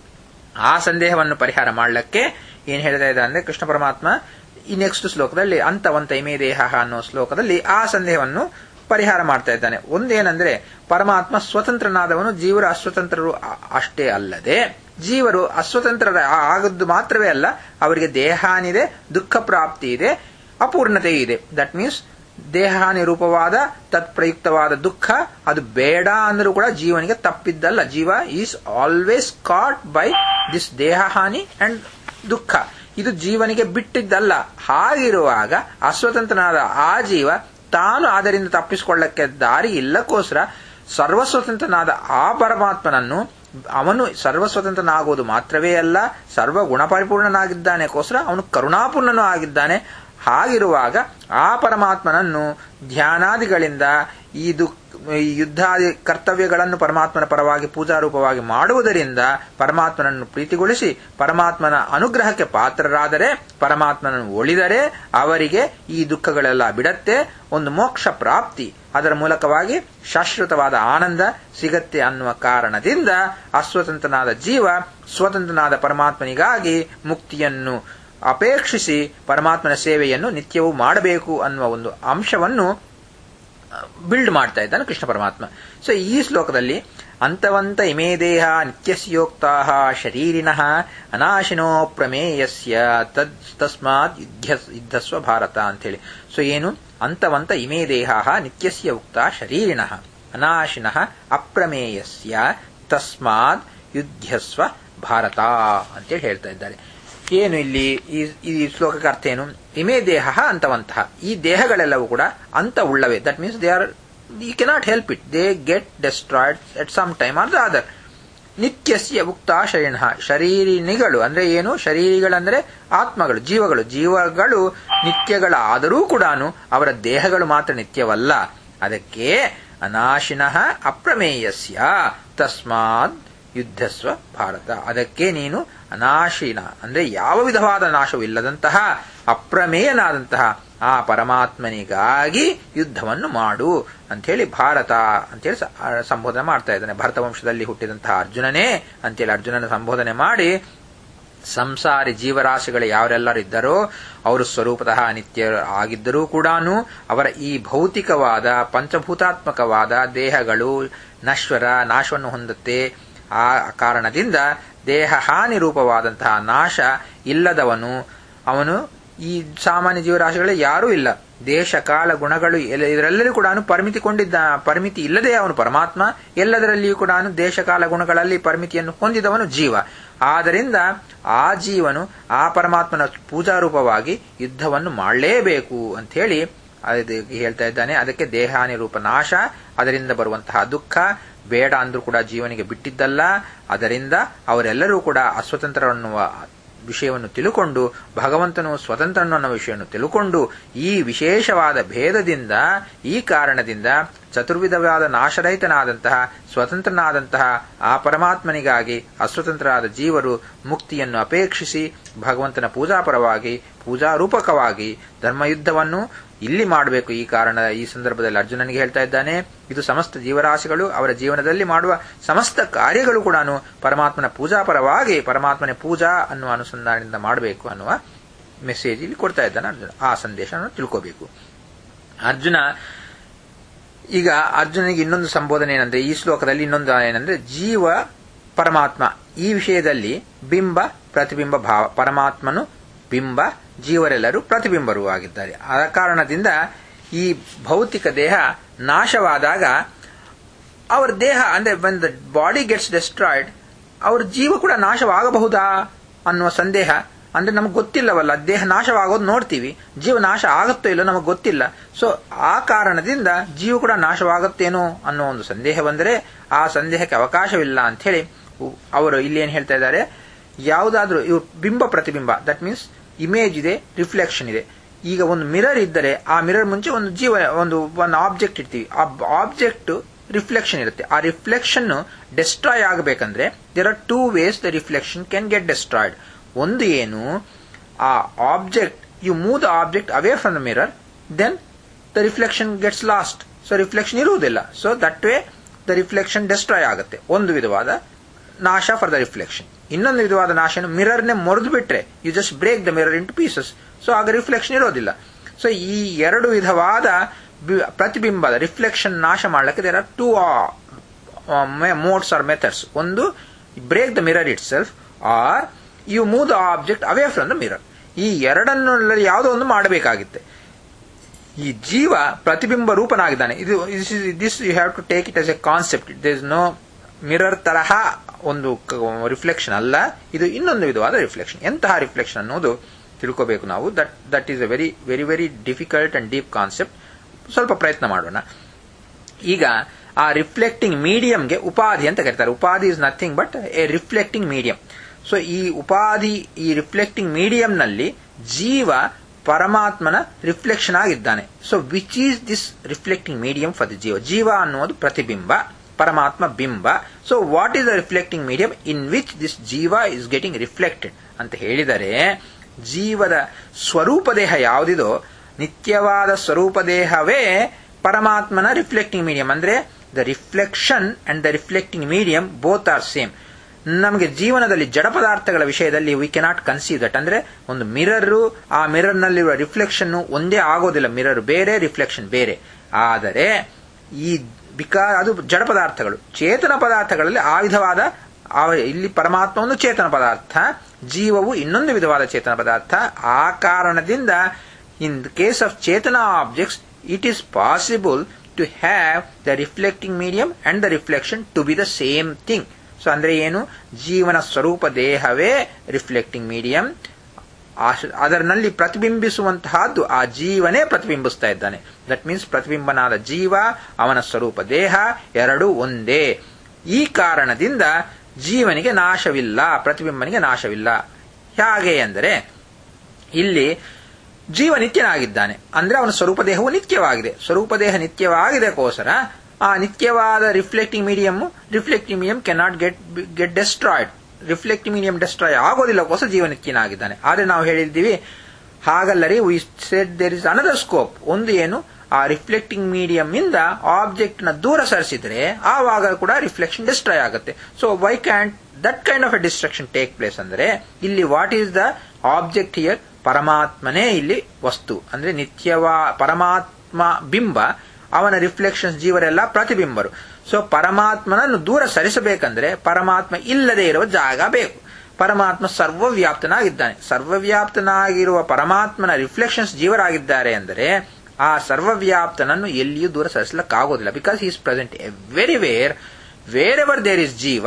A: ಆ ಸಂದೇಹವನ್ನು ಪರಿಹಾರ ಮಾಡಲಿಕ್ಕೆ ಏನ್ ಹೇಳ್ತಾ ಇದ್ದ ಅಂದ್ರೆ ಕೃಷ್ಣ ಪರಮಾತ್ಮ ಈ ನೆಕ್ಸ್ಟ್ ಶ್ಲೋಕದಲ್ಲಿ ಅಂತವಂತ ಇಮೇ ದೇಹ ಅನ್ನೋ ಶ್ಲೋಕದಲ್ಲಿ ಆ ಸಂದೇಹವನ್ನು ಪರಿಹಾರ ಮಾಡ್ತಾ ಇದ್ದಾನೆ ಒಂದೇನಂದ್ರೆ ಪರಮಾತ್ಮ ಸ್ವತಂತ್ರನಾದವನು ಜೀವರು ಅಸ್ವತಂತ್ರರು ಅ- ಅಷ್ಟೇ ಅಲ್ಲದೆ ಜೀವರು ಅಸ್ವತಂತ್ರರ ಆ- ಆಗದ್ದು ಮಾತ್ರವೇ ಅಲ್ಲ ಅವರಿಗೆ ದೇಹಾನಿದೆ ದುಃಖ ಪ್ರಾಪ್ತಿ ಇದೆ ಅಪೂರ್ಣತೆ ಇದೆ ದಟ್ ಮೀನ್ಸ್ ದೇಹಾನಿ ರೂಪವಾದ ತತ್ಪ್ರಯುಕ್ತವಾದ ದುಃಖ ಅದು ಬೇಡ ಅಂದ್ರೂ ಕೂಡ ಜೀವನಿಗೆ ತಪ್ಪಿದ್ದಲ್ಲ jiva is always caught by this ದೇಹಹಾನಿ ಅಂಡ್ ದುಃಖ ಇದು ಜೀವನಿಗೆ ಬಿಟ್ಟಿದ್ದಲ್ಲ ಹಾಗಿರುವಾಗ ಅಸ್ವತಂತ್ರನಾದ ಆ ಜೀವ ತಾನು ಅದರಿಂದ ತಪ್ಪಿಸಿಕೊಳ್ಳಕ್ಕೆ ದಾರಿ ಇಲ್ಲಕ್ಕೋಸ್ಕರ ಸರ್ವಸ್ವತಂತ್ರನಾದ ಆ ಪರಮಾತ್ಮನನ್ನು ಅವನು ಸರ್ವಸ್ವತಂತ್ರನಾಗುವುದು ಮಾತ್ರವೇ ಅಲ್ಲ ಸರ್ವ ಗುಣಪರಿಪೂರ್ಣನಾಗಿದ್ದಾನೆಗೋಸ್ಕರ ಅವನು ಕರುಣಾಪೂರ್ಣನೂ ಆಗಿದ್ದಾನೆ ಹಾಗಿರುವಾಗ ಆ ಪರಮಾತ್ಮನನ್ನು ಧ್ಯಾನಾದಿಗಳಿಂದ ಈ ದುಃಖ ಈ ಯುದ್ಧಾದಿ ಕರ್ತವ್ಯಗಳನ್ನು ಪರಮಾತ್ಮನ ಪರವಾಗಿ ಪೂಜಾರೂಪವಾಗಿ ಮಾಡುವುದರಿಂದ ಪರಮಾತ್ಮನನ್ನು ಪ್ರೀತಿಗೊಳಿಸಿ ಪರಮಾತ್ಮನ ಅನುಗ್ರಹಕ್ಕೆ ಪಾತ್ರರಾದರೆ ಪರಮಾತ್ಮನನ್ನು ಒಳಿದರೆ ಅವರಿಗೆ ಈ ದುಃಖಗಳೆಲ್ಲ ಬಿಡತ್ತೆ ಒಂದು ಮೋಕ್ಷ ಪ್ರಾಪ್ತಿ ಅದರ ಮೂಲಕವಾಗಿ ಶಾಶ್ವತವಾದ ಆನಂದ ಸಿಗತ್ತೆ ಅನ್ನುವ ಕಾರಣದಿಂದ ಅಸ್ವತಂತ್ರನಾದ ಜೀವ ಸ್ವತಂತ್ರನಾದ ಪರಮಾತ್ಮನಿಗಾಗಿ ಮುಕ್ತಿಯನ್ನು ಅಪೇಕ್ಷಿಸಿ ಪರಮಾತ್ಮನ ಸೇವೆಯನ್ನು ನಿತ್ಯವೂ ಮಾಡಬೇಕು ಅನ್ನುವ ಒಂದು ಅಂಶವನ್ನು ಬಿಲ್ಡ್ ಮಾಡ್ತಾ ಇದ್ದಾನೆ ಕೃಷ್ಣ ಪರಮಾತ್ಮ ಸೊ ಈ ಶ್ಲೋಕದಲ್ಲಿ ಅಂತವಂತ ಇಮೇ ದೇಹ ನಿತ್ಯಸ್ಯೋಕ್ತಾ ಶರೀರಿನಃ ಅನಾಶಿನೋ ಪ್ರಮೇಯಸ್ಯ ತದ್ ತಸ್ಮಾತ್ ಯುದ್ಧ ಯುದ್ಧಸ್ವ ಭಾರತ ಅಂತೇಳಿ ಸೊ ಏನು ಅಂತವಂತ ಇಮೇ ದೇಹ ನಿತ್ಯಸ್ಯ ಉಕ್ತ ಶರೀರಿನಃ ಅನಾಶಿನಃ ಅಪ್ರಮೇಯಸ್ಯ ತಸ್ಮಾತ್ ಯುದ್ಧಸ್ವ ಭಾರತ ಅಂತೇಳಿ ಹೇಳ್ತಾ ಇದ್ದಾರೆ ಏನು ಇಲ್ಲಿ ಈ ಈ ಶ್ಲೋಕಕ್ಕೆ ಅರ್ಥ ಏನು ಇಮೇ ದೇಹ ಅಂತವಂತಹ ಈ ದೇಹಗಳೆಲ್ಲವೂ ಕೂಡ ಅಂತ ಉಳ್ಳವೆ that means they are you cannot help it they get destroyed at some time or the other ನಿತ್ಯಸ್ಯ ಉಕ್ತ ಶರೀಣ ಶರೀರಿನಿಗಳು ಅಂದ್ರೆ ಏನು ಶರೀರಿಗಳಂದ್ರೆ ಆತ್ಮಗಳು ಜೀವಗಳು ಜೀವಗಳು ನಿತ್ಯಗಳಾದರೂ ಕೂಡ ಅವರ ದೇಹಗಳು ಮಾತ್ರ ನಿತ್ಯವಲ್ಲ ಅದಕ್ಕೆ ಅನಾಶಿನಃ ಅಪ್ರಮೇಯಸ್ಯ ತಸ್ಮಾತ್ ಯುದ್ಧಸ್ವ ಭಾರತ ಅದಕ್ಕೆ ನೀನು ಅನಾಶೀನ ಅಂದ್ರೆ ಯಾವ ವಿಧವಾದ ನಾಶವಿಲ್ಲದಂತಹ ಅಪ್ರಮೇಯನಾದಂತಹ ಆ ಪರಮಾತ್ಮನಿಗಾಗಿ ಯುದ್ಧವನ್ನು ಮಾಡು ಅಂಥೇಳಿ ಭಾರತ ಅಂತೇಳಿ ಸಂಬೋಧನೆ ಮಾಡ್ತಾ ಇದ್ದಾನೆ ಭರತ ವಂಶದಲ್ಲಿ ಹುಟ್ಟಿದಂತಹ ಅರ್ಜುನನೇ ಅಂತೇಳಿ ಅರ್ಜುನನ ಸಂಬೋಧನೆ ಮಾಡಿ ಸಂಸಾರಿ ಜೀವರಾಶಿಗಳು ಯಾರೆಲ್ಲರೂ ಇದ್ದಾರೋ ಅವರು ಸ್ವರೂಪತಃ ನಿತ್ಯ ಆಗಿದ್ದರೂ ಕೂಡ ಅವರ ಈ ಭೌತಿಕವಾದ ಪಂಚಭೂತಾತ್ಮಕವಾದ ದೇಹಗಳು ನಶ್ವರ ನಾಶವನ್ನು ಹೊಂದುತ್ತೆ ಆ ಕಾರಣದಿಂದ ದೇಹ ಹಾನಿ ರೂಪವಾದಂತಹ ನಾಶ ಇಲ್ಲದವನು ಅವನು ಈ ಸಾಮಾನ್ಯ ಜೀವರಾಶಿಗಳಲ್ಲಿ ಯಾರೂ ಇಲ್ಲ ದೇಶ ಕಾಲ ಗುಣಗಳು ಇದರೆಲ್ಲರೂ ಕೂಡ ಪರಿಮಿತಿಕೊಂಡಿದ್ದ ಪರಿಮಿತಿ ಇಲ್ಲದೆ ಅವನು ಪರಮಾತ್ಮ ಎಲ್ಲದರಲ್ಲಿಯೂ ಕೂಡ ದೇಶ ಕಾಲ ಗುಣಗಳಲ್ಲಿ ಪರಿಮಿತಿಯನ್ನು ಹೊಂದಿದವನು ಜೀವ ಆದ್ದರಿಂದ ಆ ಜೀವನು ಆ ಪರಮಾತ್ಮನ ಪೂಜಾರೂಪವಾಗಿ ಯುದ್ಧವನ್ನು ಮಾಡಲೇಬೇಕು ಅಂತ ಹೇಳಿ ಹೇಳ್ತಾ ಇದ್ದಾನೆ ಅದಕ್ಕೆ ದೇಹಾನಿ ರೂಪ ನಾಶ ಅದರಿಂದ ಬರುವಂತಹ ದುಃಖ ಬೇಡ ಅಂದ್ರೂ ಕೂಡ ಜೀವನಿಗೆ ಬಿಟ್ಟಿದ್ದಲ್ಲ ಅದರಿಂದ ಅವರೆಲ್ಲರೂ ಕೂಡ ಅಸ್ವತಂತ್ರ ಅನ್ನುವ ವಿಷಯವನ್ನು ತಿಳುಕೊಂಡು ಭಗವಂತನು ಸ್ವತಂತ್ರನು ಅನ್ನೋ ವಿಷಯವನ್ನು ತಿಳುಕೊಂಡು ಈ ವಿಶೇಷವಾದ ಭೇದದಿಂದ ಈ ಕಾರಣದಿಂದ ಚತುರ್ವಿಧವಾದ ನಾಶರಹಿತನಾದಂತಹ ಸ್ವತಂತ್ರನಾದಂತಹ ಆ ಪರಮಾತ್ಮನಿಗಾಗಿ ಅಸ್ವತಂತ್ರರಾದ ಜೀವರು ಮುಕ್ತಿಯನ್ನು ಅಪೇಕ್ಷಿಸಿ ಭಗವಂತನ ಪೂಜಾಪರವಾಗಿ ಪೂಜಾರೂಪಕವಾಗಿ ಧರ್ಮಯುದ್ಧವನ್ನು ಇಲ್ಲಿ ಮಾಡಬೇಕು ಈ ಕಾರಣ ಈ ಸಂದರ್ಭದಲ್ಲಿ ಅರ್ಜುನನಿಗೆ ಹೇಳ್ತಾ ಇದ್ದಾನೆ ಇದು ಸಮಸ್ತ ಜೀವರಾಶಿಗಳು ಅವರ ಜೀವನದಲ್ಲಿ ಮಾಡುವ ಸಮಸ್ತ ಕಾರ್ಯಗಳು ಕೂಡ ಪರಮಾತ್ಮನ ಪೂಜಾಪರವಾಗಿ ಪರಮಾತ್ಮನ ಪೂಜಾ ಅನ್ನುವ ಅನುಸಂಧಾನದಿಂದ ಮಾಡಬೇಕು ಅನ್ನುವ ಮೆಸೇಜ್ ಇಲ್ಲಿ ಕೊಡ್ತಾ ಇದ್ದಾನೆ ಅರ್ಜುನ ಆ ಸಂದೇಶವನ್ನು ತಿಳ್ಕೋಬೇಕು ಅರ್ಜುನ ಈಗ ಅರ್ಜುನಿಗೆ ಇನ್ನೊಂದು ಸಂಬೋಧನೆ ಏನಂದ್ರೆ ಈ ಶ್ಲೋಕದಲ್ಲಿ ಇನ್ನೊಂದು ಏನಂದ್ರೆ ಜೀವ ಪರಮಾತ್ಮ ಈ ವಿಷಯದಲ್ಲಿ ಬಿಂಬ ಪ್ರತಿಬಿಂಬ ಭಾವ ಪರಮಾತ್ಮನು ಬಿಂಬ ಜೀವರೆಲ್ಲರೂ ಪ್ರತಿಬಿಂಬರೂ ಆಗಿದ್ದಾರೆ ಆ ಕಾರಣದಿಂದ ಈ ಭೌತಿಕ ದೇಹ ನಾಶವಾದಾಗ ಅವರ ದೇಹ ಅಂದ್ರೆ when the body gets destroyed ಅವ್ರ ಜೀವ ಕೂಡ ನಾಶವಾಗಬಹುದಾ ಅನ್ನುವ ಸಂದೇಹ ಅಂದ್ರೆ ನಮಗೆ ಗೊತ್ತಿಲ್ಲವಲ್ಲ ದೇಹ ನಾಶವಾಗೋದು ನೋಡ್ತೀವಿ ಜೀವ ನಾಶ ಆಗುತ್ತೋ ಇಲ್ಲೋ ನಮಗೆ ಗೊತ್ತಿಲ್ಲ ಸೊ ಆ ಕಾರಣದಿಂದ ಜೀವ ಕೂಡ ನಾಶವಾಗುತ್ತೇನೋ ಅನ್ನೋ ಒಂದು ಸಂದೇಹ ಬಂದರೆ ಆ ಸಂದೇಹಕ್ಕೆ ಅವಕಾಶವಿಲ್ಲ ಅಂತ ಹೇಳಿ ಅವರು ಇಲ್ಲಿ ಏನ್ ಹೇಳ್ತಾ ಇದ್ದಾರೆ ಯಾವುದಾದ್ರೂ ಇವು ಬಿಂಬ ಪ್ರತಿಬಿಂಬ ದಟ್ ಮೀನ್ಸ್ ಇಮೇಜ್ ಇದೆ ರಿಫ್ಲೆಕ್ಷನ್ ಇದೆ ಈಗ ಒಂದು ಮಿರರ್ ಇದ್ದರೆ ಆ ಮಿರರ್ ಮುಂಚೆ ಒಂದು ಜೀವ ಒಂದು ಒಂದು ಆಬ್ಜೆಕ್ಟ್ ಇಡ್ತೀವಿ ಆ ಆಬ್ಜೆಕ್ಟ್ ರಿಫ್ಲೆಕ್ಷನ್ ಇರುತ್ತೆ ಆ ರಿಫ್ಲೆಕ್ಷನ್ ಡೆಸ್ಟ್ರಾಯ್ ಆಗಬೇಕಂದ್ರೆ there are two ways the reflection can get destroyed ಒಂದು ಏನು ಆ object you move the object away from the mirror then the reflection gets lost so reflection ಇರುವುದಿಲ್ಲ so that way the reflection destroy ಆಗುತ್ತೆ ಒಂದು ವಿಧವಾದ ನಾಶ ಫಾರ್ ದ ರಿಫ್ಲೆಕ್ಷನ್ ಇನ್ನೊಂದು ವಿಧವಾದ ನಾಶನ ಮಿರರ್ನೇ ಮುರಿದು ಬಿಟ್ರೆ you just break the mirror into pieces so ಆಗ ರಿಫ್ಲೆಕ್ಷನ್ ಇರೋದಿಲ್ಲ ಸೊ ಈ ಎರಡು ವಿಧವಾದ ಪ್ರತಿಬಿಂಬದ ರಿಫ್ಲೆಕ್ಷನ್ ನಾಶ ಮಾಡಲಿಕ್ಕೆ there are two modes or methods ಒಂದು break the mirror itself or you move the object away from the mirror ಈ ಎರಡನ್ನು ಯಾವುದೋ ಒಂದು ಮಾಡಬೇಕಾಗಿತ್ತೆ ಈ ಜೀವ ಪ್ರತಿಬಿಂಬ ರೂಪನಾಗಿದ್ದಾನೆ ಇದು this you have to take it as a concept it is no mirror ತರಹ ಒಂದು ರಿಫ್ಲೆಕ್ಷನ್ ಅಲ್ಲ ಇದು ಇನ್ನೊಂದು ವಿಧವಾದ ರಿಫ್ಲೆಕ್ಷನ್ ಎಂತಹ ರಿಫ್ಲೆಕ್ಷನ್ ಅನ್ನೋದು ತಿಳ್ಕೋಬೇಕು ನಾವು that that is a very very very difficult and deep concept ಸ್ವಲ್ಪ ಪ್ರಯತ್ನ ಮಾಡೋಣ ಈಗ ಆ ರಿಫ್ಲೆಕ್ಟಿಂಗ್ ಮೀಡಿಯಂಗೆ ಉಪಾಧಿ ಅಂತ ಕರೀತಾರೆ ಉಪಾಧಿ is nothing but a reflecting medium so ಈ ಉಪಾಧಿ ಈ ರಿಫ್ಲೆಕ್ಟಿಂಗ್ ಮೀಡಿಯಂನಲ್ಲಿ ಜೀವ ಪರಮಾತ್ಮನ ರಿಫ್ಲೆಕ್ಷನ್ ಆಗಿದ್ದಾನೆ so which is this reflecting medium for the jiva ಜೀವ ಅನ್ನುವುದು ಪ್ರತಿಬಿಂಬ ಪರಮಾತ್ಮ ಬಿಂಬ so what is the reflecting medium in which this jiva is getting reflected ಅಂತ ಹೇಳಿದರೆ ಜೀವದ ಸ್ವರೂಪ ದೇಹ ಯಾವುದಿದೋ ನಿತ್ಯವಾದ ಸ್ವರೂಪ ದೇಹವೇ ಪರಮಾತ್ಮನ ರಿಫ್ಲೆಕ್ಟಿಂಗ್ ಮೀಡಿಯಂ ಅಂದ್ರೆ the reflection and the reflecting medium both are same ನಮಗೆ ಜೀವನದಲ್ಲಿ ಜಡ ಪದಾರ್ಥಗಳ ವಿಷಯದಲ್ಲಿ ವಿ ಕೆನಾಟ್ ಕನ್ಸೀವ್ ದಟ್ ಅಂದ್ರೆ ಒಂದು ಮಿರರ್ ಆ ಮಿರರ್ ನಲ್ಲಿರುವ ರಿಫ್ಲೆಕ್ಷನ್ ಒಂದೇ ಆಗೋದಿಲ್ಲ ಮಿರರ್ ಬೇರೆ ರಿಫ್ಲೆಕ್ಷನ್ ಬೇರೆ ಆದರೆ ಈ ಬಿಕಾ ಅದು ಜಡ ಪದಾರ್ಥಗಳು ಚೇತನ ಪದಾರ್ಥಗಳಲ್ಲಿ ಆ ವಿಧವಾದ ಇಲ್ಲಿ ಪರಮಾತ್ಮ ಒಂದು ಚೇತನ ಪದಾರ್ಥ ಜೀವವು ಇನ್ನೊಂದು ವಿಧವಾದ ಚೇತನ ಪದಾರ್ಥ ಆ ಕಾರಣದಿಂದ in the case of chetana objects it is possible to have the reflecting medium and the reflection to be the same thing so ಅಂದ್ರೆ ಏನು ಜೀವನ ಸ್ವರೂಪ ದೇಹವೇ ರಿಫ್ಲೆಕ್ಟಿಂಗ್ ಮೀಡಿಯಂ ಅದರಲ್ಲಿ ಪ್ರತಿಬಿಂಬಿಸುವಂತಹದ್ದು ಆ ಜೀವನೇ ಪ್ರತಿಬಿಂಬಿಸ್ತಾ ಇದ್ದಾನೆ ದಟ್ ಮೀನ್ಸ್ ಪ್ರತಿಬಿಂಬನಾದ ಜೀವ ಅವನ ಸ್ವರೂಪ ದೇಹ ಎರಡೂ ಒಂದೇ ಈ ಕಾರಣದಿಂದ ಜೀವನಿಗೆ ನಾಶವಿಲ್ಲ ಪ್ರತಿಬಿಂಬನಿಗೆ ನಾಶವಿಲ್ಲ ಹೇಗೆ ಅಂದರೆ ಇಲ್ಲಿ ಜೀವ ನಿತ್ಯನಾಗಿದ್ದಾನೆ ಅಂದ್ರೆ ಅವನ ಸ್ವರೂಪ ದೇಹವು ನಿತ್ಯವಾಗಿದೆ ಸ್ವರೂಪ ದೇಹ ನಿತ್ಯವಾಗಿದೆಕೋಸ್ಕರ ಆ ನಿತ್ಯವಾದ reflecting medium reflecting medium cannot get get destroyed reflecting medium destroy ಆಗೋದಿಲ್ಲಕ್ಕೋಸ್ಕರ ಜೀವ ನಿತ್ಯನಾಗಿದ್ದಾನೆ ಆದ್ರೆ ನಾವು ಹೇಳಿದ್ದೀವಿ ಹಾಗಲ್ಲರಿ we said there is another scope ಒಂದು ಏನು ಆ ರಿಫ್ಲೆಕ್ಟಿಂಗ್ ಮೀಡಿಯಂ ಇಂದ ಆಬ್ಜೆಕ್ಟ್ ನ ದೂರ ಸರಿಸಿದ್ರೆ ಆವಾಗ ಕೂಡ ರಿಫ್ಲೆಕ್ಷನ್ ಡಿಸ್ಟ್ರಾಯ್ ಆಗುತ್ತೆ so why can't that kind of a destruction take place ಅಂದ್ರೆ ಇಲ್ಲಿ what is the object here ಪರಮಾತ್ಮನೇ ಇಲ್ಲಿ ವಸ್ತು ಅಂದ್ರೆ ನಿತ್ಯವಾ ಪರಮಾತ್ಮ ಬಿಂಬ ಅವನ ರಿಫ್ಲೆಕ್ಷನ್ಸ್ ಜೀವರೆಲ್ಲ ಪ್ರತಿಬಿಂಬರು ಸೊ ಪರಮಾತ್ಮನನ್ನು ದೂರ ಸರಿಸಬೇಕಂದ್ರೆ ಪರಮಾತ್ಮ ಇಲ್ಲದೆ ಇರುವ ಜಾಗ ಬೇಕು ಪರಮಾತ್ಮ ಸರ್ವವ್ಯಾಪ್ತನಾಗಿದ್ದಾನೆ ಸರ್ವವ್ಯಾಪ್ತನಾಗಿರುವ ಪರಮಾತ್ಮನ ರಿಫ್ಲೆಕ್ಷನ್ಸ್ ಜೀವರಾಗಿದ್ದಾರೆ ಅಂದರೆ ಆ ಸರ್ವವ್ಯಾಪ್ತನನ್ನು ಎಲ್ಲಿಯೂ ದೂರ ಸರಿಸಲಿಕ್ಕಾಗೋದಿಲ್ಲ because is present everywhere wherever there is jiva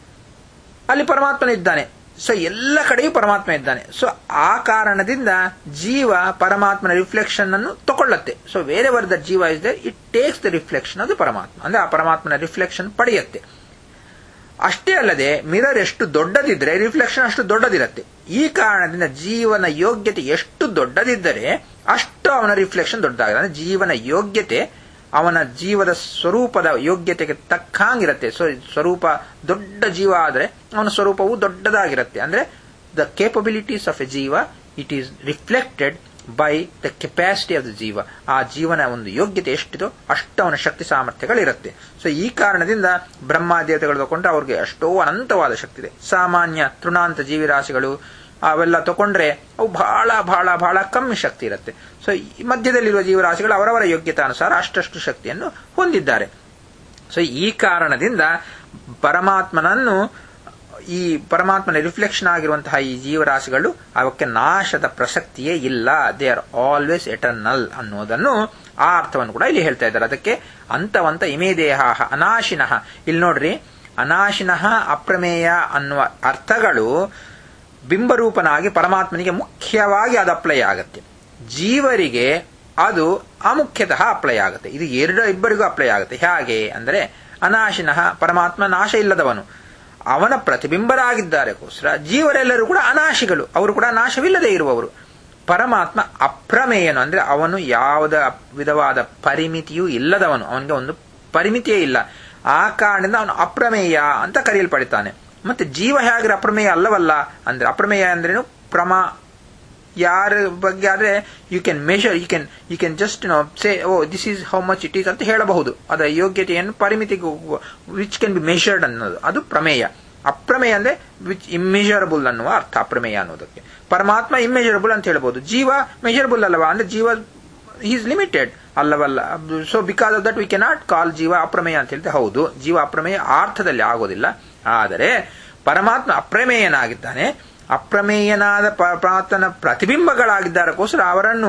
A: ಅಲ್ಲಿ ಪರಮಾತ್ಮನ ಇದ್ದಾನೆ ಸೊ ಎಲ್ಲ ಕಡೆಯೂ ಪರಮಾತ್ಮ ಇದ್ದಾನೆ ಸೊ ಆ ಕಾರಣದಿಂದ ಜೀವ ಪರಮಾತ್ಮನ ರಿಫ್ಲೆಕ್ಷನ್ ಅನ್ನು ತಗೊಳ್ಳತ್ತೆ ಸೊ ವೇರ್ ಎವರ್ ದ ಜೀವ is the it takes the reflection ಅದು ಪರಮಾತ್ಮ ಅಂದ್ರೆ ಆ ಪರಮಾತ್ಮನ ರಿಫ್ಲೆಕ್ಷನ್ ಪಡೆಯುತ್ತೆ ಅಷ್ಟೇ ಅಲ್ಲದೆ ಮಿರರ್ ಎಷ್ಟು ದೊಡ್ಡದಿದ್ರೆ ರಿಫ್ಲೆಕ್ಷನ್ ಅಷ್ಟು ದೊಡ್ಡದಿರುತ್ತೆ ಈ ಕಾರಣದಿಂದ ಜೀವನ ಯೋಗ್ಯತೆ ಎಷ್ಟು ದೊಡ್ಡದಿದ್ದರೆ ಅಷ್ಟು ಅವನ ರಿಫ್ಲೆಕ್ಷನ್ ದೊಡ್ಡದಾಗಿದೆ ಅಂದ್ರೆ ಜೀವನ ಯೋಗ್ಯತೆ ಅವನ ಜೀವದ ಸ್ವರೂಪದ ಯೋಗ್ಯತೆಗೆ ತಕ್ಕಂಗಿರುತ್ತೆ ಸೊ ಸ್ವರೂಪ ದೊಡ್ಡ ಜೀವ ಆದರೆ ಅವನ ಸ್ವರೂಪವು ದೊಡ್ಡದಾಗಿರುತ್ತೆ ಅಂದ್ರೆ ದ ಕೇಪಬಿಲಿಟೀಸ್ ಆಫ್ ಎ ಜೀವ it is reflected by the capacity of the ಜೀವ ಆ ಜೀವನ ಒಂದು ಯೋಗ್ಯತೆ ಎಷ್ಟಿದೋ ಅಷ್ಟು ಅವನ ಶಕ್ತಿ ಸಾಮರ್ಥ್ಯಗಳಿರುತ್ತೆ ಸೊ ಈ ಕಾರಣದಿಂದ ಬ್ರಹ್ಮಾದೇವತೆಗಳು ತಗೊಂಡ್ರೆ ಅವ್ರಿಗೆ ಅಷ್ಟೋ ಅನಂತವಾದ ಶಕ್ತಿ ಇದೆ ಸಾಮಾನ್ಯ ತೃಣಾಂತ ಜೀವಿರಾಶಿಗಳು ಅವೆಲ್ಲ ತಗೊಂಡ್ರೆ ಅವು ಬಹಳ ಬಹಳ ಬಹಳ ಕಮ್ಮಿ ಶಕ್ತಿ ಇರುತ್ತೆ ಸೊ ಈ ಮಧ್ಯದಲ್ಲಿರುವ ಜೀವರಾಶಿಗಳು ಅವರವರ ಯೋಗ್ಯತಾನುಸಾರ ಅಷ್ಟಷ್ಟು ಶಕ್ತಿಯನ್ನು ಹೊಂದಿದ್ದಾರೆ ಸೊ ಈ ಕಾರಣದಿಂದ ಪರಮಾತ್ಮನನ್ನು ಈ ಪರಮಾತ್ಮನ ರಿಫ್ಲೆಕ್ಷನ್ ಆಗಿರುವಂತಹ ಈ ಜೀವರಾಶಿಗಳು ಅವಕ್ಕೆ ನಾಶದ ಪ್ರಸಕ್ತಿಯೇ ಇಲ್ಲ ದೇ ಆರ್ ಆಲ್ವೇಸ್ ಎಟರ್ನಲ್ ಅನ್ನೋದನ್ನು ಆ ಅರ್ಥವನ್ನು ಕೂಡ ಇಲ್ಲಿ ಹೇಳ್ತಾ ಇದ್ದಾರೆ ಅದಕ್ಕೆ ಅಂತವಂತ ಇಮೇ ದೇಹ ಅನಾಶಿನಃ ಇಲ್ಲಿ ನೋಡ್ರಿ ಅನಾಶಿನಃ ಅಪ್ರಮೇಯ ಅನ್ನುವ ಅರ್ಥಗಳು ಬಿಂಬರೂಪನಾಗಿ ಪರಮಾತ್ಮನಿಗೆ ಮುಖ್ಯವಾಗಿ ಅದು ಅಪ್ಲೈ ಆಗುತ್ತೆ ಜೀವರಿಗೆ ಅದು ಅಮುಖ್ಯತಃ ಅಪ್ಲೈ ಆಗುತ್ತೆ ಇದು ಎರಡು ಇಬ್ಬರಿಗೂ ಅಪ್ಲೈ ಆಗುತ್ತೆ ಹೇಗೆ ಅಂದರೆ ಅನಾಶಿನಃ ಪರಮಾತ್ಮ ನಾಶ ಇಲ್ಲದವನು ಅವನ ಪ್ರತಿಬಿಂಬರಾಗಿದ್ದಾರೆಗೋಸ್ಕರ ಜೀವರೆಲ್ಲರೂ ಕೂಡ ಅನಾಶಿಗಳು ಅವರು ಕೂಡ ನಾಶವಿಲ್ಲದೆ ಇರುವವರು ಪರಮಾತ್ಮ ಅಪ್ರಮೇಯನು ಅಂದ್ರೆ ಅವನು ಯಾವುದ ವಿಧವಾದ ಪರಿಮಿತಿಯೂ ಇಲ್ಲದವನು ಅವನಿಗೆ ಒಂದು ಪರಿಮಿತಿಯೇ ಇಲ್ಲ ಆ ಕಾರಣದಿಂದ ಅವನು ಅಪ್ರಮೇಯ ಅಂತ ಕರೆಯಲ್ಪಡ್ತಾನೆ ಮತ್ತೆ ಜೀವ ಹೇಗ್ರೆ ಅಪ್ರಮೇಯ ಅಲ್ಲವಲ್ಲ ಅಂದ್ರೆ ಅಪ್ರಮೇಯ ಅಂದ್ರೇನು ಪ್ರಮಾ ಯಾರ ಬಗ್ಗೆ ಆದ್ರೆ you can measure you can you can just know say oh this is how much it is ಅಂತ ಹೇಳಬಹುದು ಅದರ ಯೋಗ್ಯತೆಯನ್ನು ಪರಿಮಿತಿಗೆ ವಿಚ್ ಕ್ಯಾನ್ ಬಿ ಮೆಷರ್ಡ್ ಅನ್ನೋದು ಅದು ಪ್ರಮೇಯ ಅಪ್ರಮೇಯ ಅಂದ್ರೆ ವಿಚ್ ಇಮ್ಮೆಜರಬಲ್ ಅನ್ನುವ ಅರ್ಥ ಅಪ್ರಮೇಯ ಅನ್ನೋದಕ್ಕೆ ಪರಮಾತ್ಮ ಇಮ್ಮೆಜರಬಲ್ ಅಂತ ಹೇಳ್ಬೋದು ಜೀವ ಮೆಜರಬಲ್ ಅಲ್ಲವಾ ಅಂದ್ರೆ ಜೀವ ಈಸ್ ಲಿಮಿಟೆಡ್ ಅಲ್ಲವಲ್ಲ so because of that we cannot call ಜೀವ ಅಪ್ರಮೇಯ ಅಂತ ಹೇಳಿದ್ರೆ ಹೌದು ಜೀವ ಅಪ್ರಮೇಯ ಅರ್ಥದಲ್ಲಿ ಆಗೋದಿಲ್ಲ ಆದರೆ ಪರಮಾತ್ಮ ಅಪ್ರಮೇಯನಾಗಿದ್ದಾನೆ ಅಪ್ರಮೇಯನಾದ ಪರಮಾತ್ಮನ ಪ್ರತಿಬಿಂಬಗಳಾಗಿದ್ದಾರಕ್ಕೋಸ್ಕರ ಅವರನ್ನು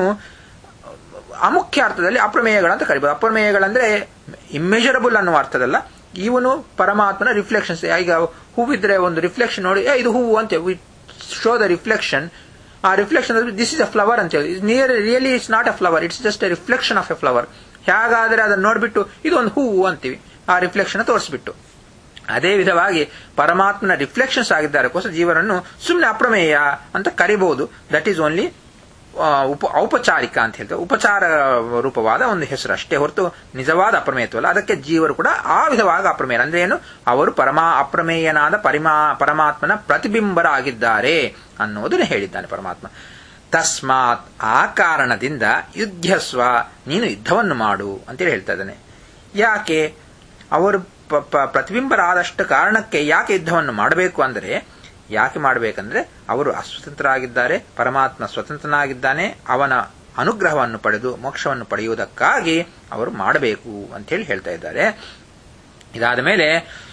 A: ಅಮುಖ್ಯ ಅರ್ಥದಲ್ಲಿ ಅಪ್ರಮೇಯಗಳಂತ ಕರಿಬಹುದು ಅಪ್ರಮೇಯಗಳಂದ್ರೆ ಇಮ್ಮೆಜರಬಲ್ ಅನ್ನುವ ಅರ್ಥದಲ್ಲ ಇವನು ಪರಮಾತ್ಮನ ರಿಫ್ಲೆಕ್ಷನ್ಸ್ ಈಗ ಹೂವಿದ್ರೆ ಒಂದು ರಿಫ್ಲೆಕ್ಷನ್ ನೋಡಿ ಇದು ಹೂವು ಅಂತ ಶೋ ದ ರಿಫ್ಲೆಕ್ಷನ್ ಆ reflection this is a flower ಅಂತ ಹೇಳಿ near really it's not a flower it's just a reflection of a flower ಹೇಗಾದ್ರೆ ಅದನ್ನು ನೋಡ್ಬಿಟ್ಟು ಇದೊಂದು ಹೂವು ಅಂತೀವಿ ಆ ರಿಫ್ಲೆಕ್ಷನ್ ತೋರಿಸ್ಬಿಟ್ಟು ಅದೇ ವಿಧವಾಗಿ ಪರಮಾತ್ಮನ ರಿಫ್ಲೆಕ್ಷನ್ಸ್ ಆಗಿದ್ದಾರಕ್ಕೋಸ್ಕರ ಜೀವನನ್ನು ಸುಮ್ಮನೆ ಅಪ್ರಮೇಯ ಅಂತ ಕರಿಬಹುದು ದಟ್ ಈಸ್ ಓನ್ಲಿ ಉಪ ಔಪಚಾರಿಕ ಅಂತ ಹೇಳ್ತೇವೆ ಉಪಚಾರ ರೂಪವಾದ ಒಂದು ಹೆಸರು ಅಷ್ಟೇ ಹೊರತು ನಿಜವಾದ ಅಪ್ರಮೇಯತ್ವಲ್ಲ ಅದಕ್ಕೆ ಜೀವರು ಕೂಡ ಆ ವಿಧವಾಗಿ ಅಪ್ರಮೇಯ ಅಂದ್ರೆ ಏನು ಅವರು ಪರಮಾ ಅಪ್ರಮೇಯನಾದ ಪರಿಮಾ ಪರಮಾತ್ಮನ ಪ್ರತಿಬಿಂಬರಾಗಿದ್ದಾರೆ ಅನ್ನೋದನ್ನು ಹೇಳಿದ್ದಾನೆ ಪರಮಾತ್ಮ ತಸ್ಮಾತ್ ಆ ಕಾರಣದಿಂದ ಯುದ್ಧಸ್ವ ನೀನು ಯುದ್ಧವನ್ನು ಮಾಡು ಅಂತೇಳಿ ಹೇಳ್ತಾ ಇದ್ದಾನೆ ಯಾಕೆ ಅವರು ಪ್ರತಿಬಿಂಬರಾದಷ್ಟು ಕಾರಣಕ್ಕೆ ಯಾಕೆ ಯುದ್ಧವನ್ನು ಮಾಡಬೇಕು ಅಂದರೆ ಯಾಕೆ ಮಾಡಬೇಕಂದ್ರೆ ಅವರು ಅಸ್ವತಂತ್ರರಾಗಿದ್ದಾರೆ ಪರಮಾತ್ಮ ಸ್ವತಂತ್ರನಾಗಿದ್ದಾನೆ ಅವನ ಅನುಗ್ರಹವನ್ನು ಪಡೆದು ಮೋಕ್ಷವನ್ನು ಪಡೆಯುವುದಕ್ಕಾಗಿ ಅವರು ಮಾಡಬೇಕು ಅಂತ ಹೇಳಿ ಹೇಳ್ತಾ ಇದ್ದಾರೆ ಇದಾದ ಮೇಲೆ